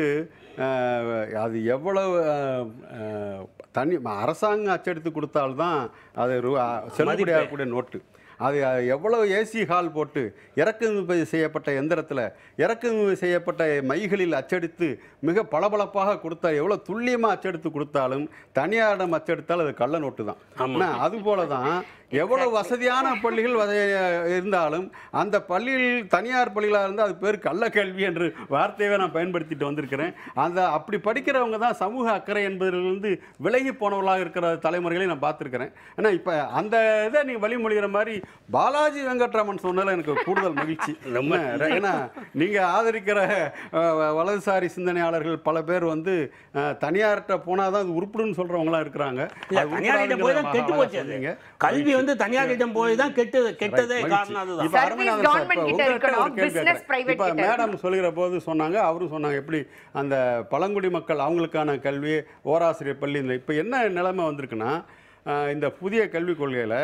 அஹ், அது எவ்வளவு அஹ், அஹ், தனி அரசாங்கம் அச்சடித்து கொடுத்தால்தான் அது ரூ செல்லுபடியாகக்கூடிய நோட்டு அது எவ்வளவு ஏசி ஹால் போட்டு இறக்குமதி செய்யப்பட்ட எந்திரத்தில் இறக்குமதி செய்யப்பட்ட மைகளில் அச்சடித்து மிக பளபளப்பாக கொடுத்தா எவ்வளோ துல்லியமாக அச்சடித்து கொடுத்தாலும் தனியாரிடம் அச்சடித்தால் அது கள்ள நோட்டு தான் ஆனா, அதுபோல தான் எவ்வளவு வசதியான பள்ளிகள் வத- இருந்தாலும் அந்த பள்ளியில் தனியார் பள்ளிகளாக இருந்தால் அது பேர் கள்ளக்கல்வி என்று வார்த்தையவே நான் பயன்படுத்திட்டு வந்திருக்கிறேன் அந்த அப்படி படிக்கிறவங்க தான் சமூக அக்கறை என்பதிலிருந்து விலகி போனவர்களாக இருக்கிற தலைமுறைகளை நான் பார்த்துருக்கிறேன் ஏன்னா இப்போ அந்த இதை நீ வழிமொழிகிற மாதிரி பாலாஜி வெங்கட்ராமன் சொன்னதில் எனக்கு கூடுதல் மகிழ்ச்சி ரொம்ப என்ன, ஏன்னா நீங்கள் ஆதரிக்கிற அஹ், வலதுசாரி சிந்தனையாளர்கள் பல பேர் வந்து அஹ், தனியார்கிட்ட போனால் தான் அது உருப்படுன்னு சொல்கிறவங்களாம் இருக்கிறாங்க இல்ல அது தனியார்கிட்ட போய் தான் கெட்டு உருப்படாதுங்கிறத போச்சு அது சொன்னீங்க. கல்வி வந்து தனியார்கிட்டம் போய் தான் கெட்டு கெட்டதே மகிழ்ச்சி. காரணம் அதுதான் இப்ப Service அருமைநாதன் சார், government இப்ப கிட்ட உங்ககிட்ட ஒரு இருக்கணும், கேள்வி business கேட்கிறேன். private இப்ப கிட்ட மேடம் சொல்லுகிற போது சொன்னாங்க அவரும் சொன்னாங்க எப்படி அந்த பழங்குடி மக்கள் அவங்களுக்கான கல்வி ஓராசிரியர் பள்ளி இந்த இப்போ என்ன நிலைமை வந்திருக்குன்னா ஆஹ், இந்த புதிய கல்விக் கொள்கையில்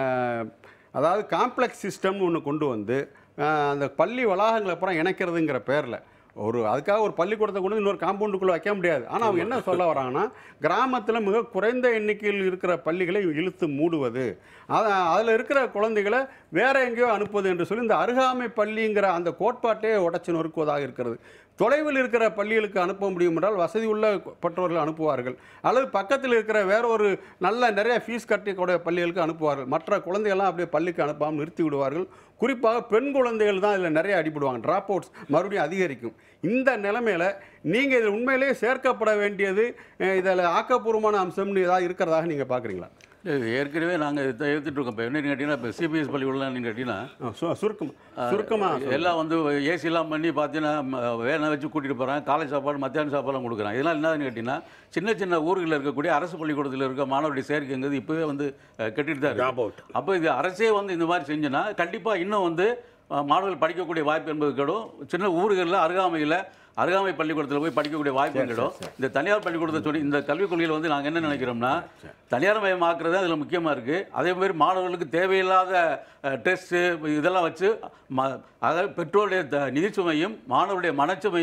அதாவது காம்ப்ளெக்ஸ் சிஸ்டம்னு ஒன்று கொண்டு வந்து ஆஹ், அந்த பள்ளி வளாகங்களை அப்புறம் இணைக்கிறதுங்கிற பேரில் ஒரு அதுக்காக ஒரு பள்ளிக்கூடத்தை கொண்டு வந்து இன்னொரு காம்பவுண்டுக்குள்ளே வைக்க முடியாது ஆனால் அவங்க என்ன சொல்ல வராங்கன்னா கிராமத்தில் மிக குறைந்த எண்ணிக்கையில் இருக்கிற பள்ளிகளை இழுத்து மூடுவது அதை அதில் இருக்கிற குழந்தைகளை வேற எங்கேயோ அனுப்புவது என்று சொல்லி இந்த அருகாமை பள்ளிங்கிற அந்த கோட்பாட்டையே உடச்சி நொறுக்குவதாக இருக்கிறது தொலைவில் இருக்கிற பள்ளிகளுக்கு அனுப்ப முடியும் என்றால் வசதி உள்ள பெற்றோர்கள் அனுப்புவார்கள் அல்லது பக்கத்தில் இருக்கிற வேற ஒரு நல்ல நிறைய ஃபீஸ் கட்டக்கூடிய பள்ளிகளுக்கு அனுப்புவார்கள் மற்ற குழந்தைகள்லாம் அப்படியே பள்ளிக்கு அனுப்பாமல் நிறுத்தி விடுவார்கள் குறிப்பாக பெண் குழந்தைகள் தான் இதில் நிறைய அடிபடுவாங்க ட்ராப் அவுட்ஸ் மறுபடியும் அதிகரிக்கும் இந்த நிலைமையில நீங்கள் இதில் உண்மையிலேயே சேர்க்கப்பட வேண்டியது இதில் ஆக்கப்பூர்வமான அம்சம்னு ஏதாவது இருக்கிறதாக நீங்கள் பார்க்குறீங்களா இல்ல, இது ஏற்கனவே நாங்கள் இதை எடுத்துட்டு இருக்கோம் இப்போ என்னன்னு கேட்டிங்கன்னா இப்போ சிபிஎஸ் பள்ளிக்கூடலாம் நீங்கள் கேட்டிங்கன்னா சுருக்கம் சுருக்கமாக எல்லாம் வந்து ஏசிலாம் பண்ணி பார்த்தீங்கன்னா ம, வேனை வச்சு கூட்டிகிட்டு போகிறாங்க காலை சாப்பாடு மத்தியான சாப்பாடுலாம் கொடுக்குறாங்க இதெல்லாம் என்னதுன்னு கேட்டிங்கன்னா சின்ன சின்ன ஊர்களில் இருக்கக்கூடிய அரசு பள்ளிக்கூடத்தில் இருக்க மாணவருடைய சேர்க்கைங்கிறது இப்போவே வந்து அஹ், கெட்டுட்டு தான் Drop out. இருக்கு அப்போ இது அரசே வந்து இந்த மாதிரி செஞ்சுன்னா கண்டிப்பாக இன்னும் வந்து அஹ், மாணவர்கள் படிக்கக்கூடிய வாய்ப்பு என்பது கெடும் சின்ன ஊர்களில் அருகாமையில் அருகாமை பள்ளிக்கூடத்தில் போய் படிக்கக்கூடிய வாய்ப்பு கெடும் இந்த தனியார் பள்ளிக்கூடத்தை சொல்லி இந்த கல்விக் கொள்கையில் வந்து நாங்கள் என்ன நினைக்கிறோம்னா தனியார் மயமாக்குறது அதில் முக்கியமாக இருக்குது அதே மாதிரி மாணவர்களுக்கு தேவையில்லாத டெஸ்ட்டு இதெல்லாம் வச்சு ம அதாவது பெற்றோருடைய த- நிதிச்சுமையும் மாணவருடைய மனச்சுமையும்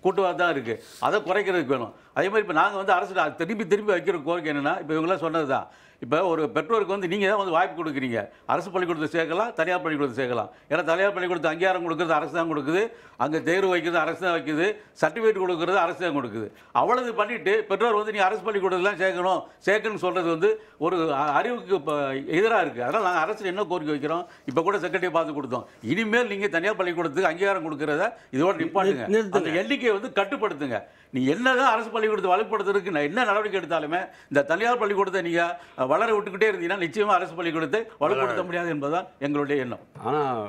கூட்டுவாக தான் இருக்குது அதை குறைக்கிறதுக்கு வேணும் அதே மாதிரி இப்போ நாங்கள் வந்து அரசு திருப்பி திருப்பி வைக்கிற கோரிக்கை என்னென்னா இப்போ இவங்களாம் சொன்னது தான் இப்போ ஒரு பெற்றோருக்கு வந்து நீங்கள் தான் வந்து வாய்ப்பு கொடுக்குறீங்க அரசு பள்ளிக்கூடத்தை சேர்க்கலாம் தனியார் பள்ளிக்கூடத்தை சேர்க்கலாம் ஏன்னா தனியார் பள்ளிக்கூடத்தை அங்கீகாரம் கொடுக்குறது அரசு தான் கொடுக்குது அங்கே தேர்வு வைக்கிறது அரசு தான் வைக்குது சர்டிஃபிகேட் கொடுக்குறது அரசு தான் கொடுக்குது அவ்வளவு பண்ணிட்டு பெற்றோர் வந்து நீ அரசு பள்ளிக்கூடத்தெலாம் சேர்க்கணும் சேர்க்கணும்னு சொல்கிறது வந்து ஒரு அ- அறிவுக்கு இப்போ எதிராக இருக்குது அதனால் நாங்கள் அரசு என்ன கோரிக்கை வைக்கிறோம் இப்போ கூட செக்ரட்டரி பார்த்து கொடுத்தோம் இனிமேல் நீங்கள் தனியார் பள்ளிக்கூடத்துக்கு அங்கீகாரம் கொடுக்குறத இதோட நிப்பாட்டுங்க நிறுத்துங்க. அந்த எண்ணிக்கையை வந்து கட்டுப்படுத்துங்க நீ என்னதான் அரசு பள்ளிக்கூடத்தை வலுப்படுத்துறதுக்கு நான் என்ன நடவடிக்கை எடுத்தாலுமே இந்த தனியார் பள்ளிக்கூடத்தை நீங்கள் வளர விட்டுக்கிட்டே இருந்தீங்கன்னா நிச்சயமா அரசு பள்ளிக்கூடத்தை வலுப்படுத்த முடியாது என்பதுதான் எங்களுடைய எண்ணம் ஆனால்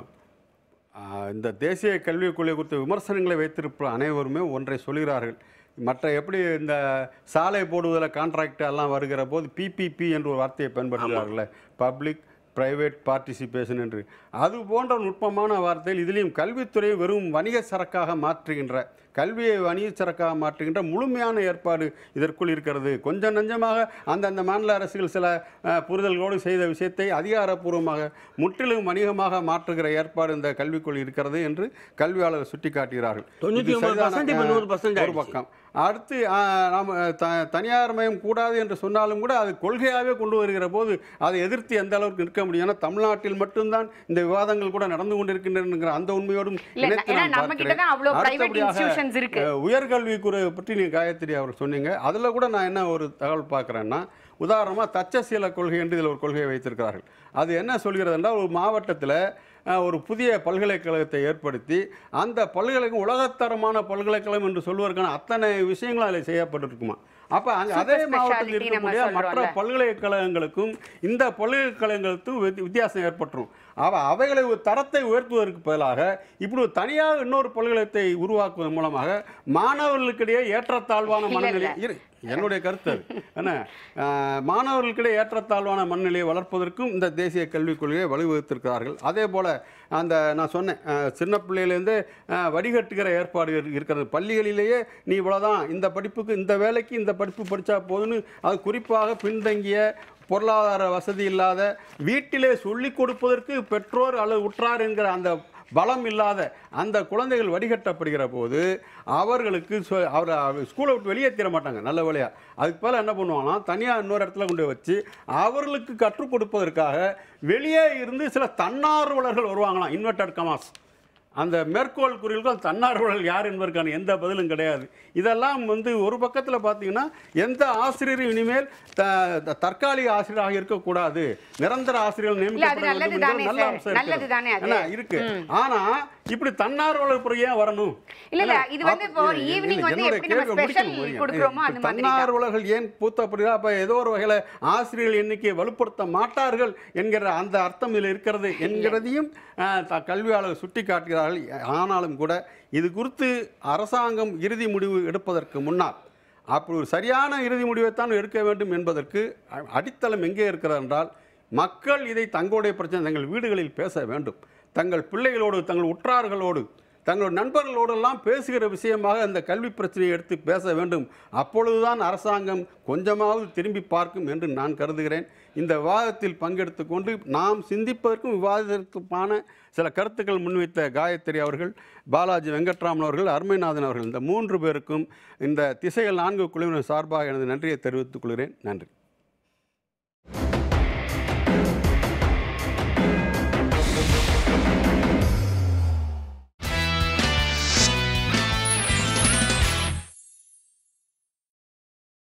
இந்த தேசிய கல்விக் கொள்கை குறித்த விமர்சனங்களை வைத்திருப்ப அனைவருமே ஒன்றை சொல்கிறார்கள் மற்ற எப்படி இந்த சாலை போடுவதில் கான்ட்ராக்ட் எல்லாம் வருகிற போது பிபிபி என்ற ஒரு வார்த்தையை பயன்படுத்துகிறார்கள்ல பப்ளிக் பிரைவேட் பார்ட்டிசிபேஷன் என்று அது போன்ற நுட்பமான வார்த்தையில் இதுலேயும் கல்வித்துறையை வெறும் வணிக சரக்காக மாற்றுகின்ற கல்வியை வணிக சரக்காக மாற்றுகின்ற முழுமையான ஏற்பாடு இதற்குள் இருக்கிறது கொஞ்சம் நஞ்சமாக அந்தந்த மாநில அரசுகள் சில அஹ், புரிதல்களோடு செய்த விஷயத்தை அதிகாரப்பூர்வமாக முற்றிலும் வணிகமாக மாற்றுகிற ஏற்பாடு இந்த கல்விக்குள் இருக்கிறது என்று கல்வியாளர்கள் சுட்டிக்காட்டுகிறார்கள் தொண்ணூத்தி இது ஒன்பது சரிதான, percent இப்ப அஹ், நூறு percent ஒரு ஆயிடுச்சு. பக்கம் அடுத்து ஆஹ், நாம் த தனியார் மயம் கூடாது என்று சொன்னாலும் கூட அது கொள்கையாகவே கொண்டு வருகிற போது அதை எதிர்த்து எந்த அளவுக்கு நிற்க முடியும் ஏன்னா தமிழ்நாட்டில் மட்டும்தான் இந்த விவாதங்கள் கூட நடந்து கொண்டிருக்கின்றன அந்த உண்மையோடும் இல்ல, இணைத்து ஏன்னா நான் நம்ம கிட்ட பார்க்கிறேன். தான் அவ்வளவு private அடுத்தபடியாக, institutions இருக்கு. அஹ், உயர்கல்விக்குறை பற்றி நீங்கள் காயத்ரி அவர் சொன்னீங்க அதில் கூட நான் என்ன ஒரு தகவல் பார்க்குறேன்னா உதாரணமாக தச்சசீல கொள்கை என்று இதில் ஒரு கொள்கையை வைத்திருக்கிறார்கள் அது என்ன சொல்கிறது என்றால் ஒரு மாவட்டத்தில் அஹ், ஒரு புதிய பல்கலைக்கழகத்தை ஏற்படுத்தி அந்த பல்கலைக்கழகம் உலகத்தரமான பல்கலைக்கழகம் என்று சொல்வதற்கான அத்தனை விஷயங்களும் அதில் செய்யப்பட்டிருக்குமா அப்போ அங்கே அதே Super மாவட்டத்தில் speciality நம்ம இருக்கக்கூடிய மற்ற சொல்றோம்ல. பல்கலைக்கழகங்களுக்கும் இந்த பல்கலைக்கழகங்களுக்கும் வித்தி- வித்தியாசம் ஏற்பட்டுரும் அவ அவைகளை ஒரு தரத்தை உயர்த்துவதற்கு பதிலாக இப்படி ஒரு தனியாக இன்னொரு பல்கலைக்கழகத்தை உருவாக்குவதன் மூலமாக மாணவர்களுக்கிடையே ஏற்றத்தாழ்வான இல்ல, மனநிலை இரு என்னுடைய கருத்து அது என்ன ஆஹ், மாணவர்களுக்கிடையே ஏற்றத்தாழ்வான மனநிலையை வளர்ப்பதற்கும் இந்த தேசிய கல்விக் கொள்கையை வழிவகுத்திருக்கிறார்கள் அதே போல் அந்த நான் சொன்னேன் ஆஹ், சின்ன பிள்ளையிலேருந்து ஆஹ், வடிகட்டுகிற ஏற்பாடு இரு- இருக்கிறது பள்ளிகளிலேயே நீ இவ்வளோதான் இந்த படிப்புக்கு இந்த வேலைக்கு இந்த படிப்பு படித்தா போதுன்னு அது குறிப்பாக பின்தங்கிய பொருளாதார வசதி இல்லாத வீட்டிலே சொல்லிக் கொடுப்பதற்கு பெற்றோர் அல்லது உற்றார் என்கிற அந்த பலம் இல்லாத அந்த குழந்தைகள் வடிகட்டப்படுகிற போது அவர்களுக்கு சொ- அவர் அவர் ஸ்கூலை விட்டு வெளியே தீர மாட்டாங்க நல்ல வேலையா அதுக்கு மேலே என்ன பண்ணுவாங்கன்னா தனியாக இன்னொரு இடத்துல கொண்டு போய் வச்சு அவர்களுக்கு கற்றுக் கொடுப்பதற்காக வெளியே இருந்து சில தன்னார்வலர்கள் வருவாங்களாம் இன்வெர்டட் கமாஸ் அந்த மேற்கோள் குறியீடுகள் தன்னார்வலர்கள் யார் என்பதற்கான எந்த பதிலும் கிடையாது இதெல்லாம் வந்து ஒரு பக்கத்தில் பார்த்தீங்கன்னா எந்த ஆசிரியரும் இனிமேல் த- த- தற்காலிக ஆசிரியராக இருக்கக்கூடாது நிரந்தர ஆசிரியர்கள் நியமிக்கப்பட நல்லது வேண்டும் என்கிற தானே நல்ல சார். அம்சம் நல்லது இருக்கிறது. தானே அது. என்ன, இருக்கு ஆனா இப்படி தன்னார்வலர் பிறகு ஏன் வரணும் இல்ல, இல்ல, என்ன, இது வந்து அப்ப- இப்போ ஒரு இல்ல, evening இல்ல, வந்து என்னுடைய எப்படி நம்ம கேள்வி special முடிக்கணும் போறீங்க. கொடுக்குறோமோ இப்ப அந்த மாதிரி தான். தன்னார்வலர்கள் ஏன் பூத்தப்படுகிறா அப்ப ஏதோ ஒரு வகையில ஆசிரியர்கள் எண்ணிக்கையை வலுப்படுத்த மாட்டார்கள் என்கிற அந்த அர்த்தம் இதில் இருக்கிறது என்கிறதையும் அஹ், த- கல்வியாளர்கள் சுட்டி காட்டுகிறார்கள் ஆனாலும் கூட இது குறித்து அரசாங்கம் இறுதி முடிவு எடுப்பதற்கு முன்னால் அப்படி ஒரு சரியான இறுதி முடிவைத்தான் எடுக்க வேண்டும் என்பதற்கு அ- அடித்தளம் எங்கே இருக்கிறது என்றால் மக்கள் இதை தங்களுடைய பிரச்சனை தங்கள் வீடுகளில் பேச வேண்டும் தங்கள் பிள்ளைகளோடு தங்கள் உற்றார்களோடு தங்கள் நண்பர்களோடெல்லாம் பேசுகிற விஷயமாக அந்த கல்வி பிரச்சனையை எடுத்து பேச வேண்டும் அப்பொழுதுதான் அரசாங்கம் கொஞ்சமாவது திரும்பி பார்க்கும் என்று நான் கருதுகிறேன் இந்த விவாதத்தில் பங்கெடுத்து கொண்டு நாம் சிந்திப்பதற்கும் விவாதத்திற்குமான சில கருத்துக்கள் முன்வைத்த காயத்ரி அவர்கள் பாலாஜி வெங்கட்ராமன் அவர்கள் அருமைநாதன் அவர்கள் இந்த மூன்று பேருக்கும் இந்த திசைகள் நான்கு குழுவினர் சார்பாக எனது நன்றியை தெரிவித்துக் கொள்கிறேன் நன்றி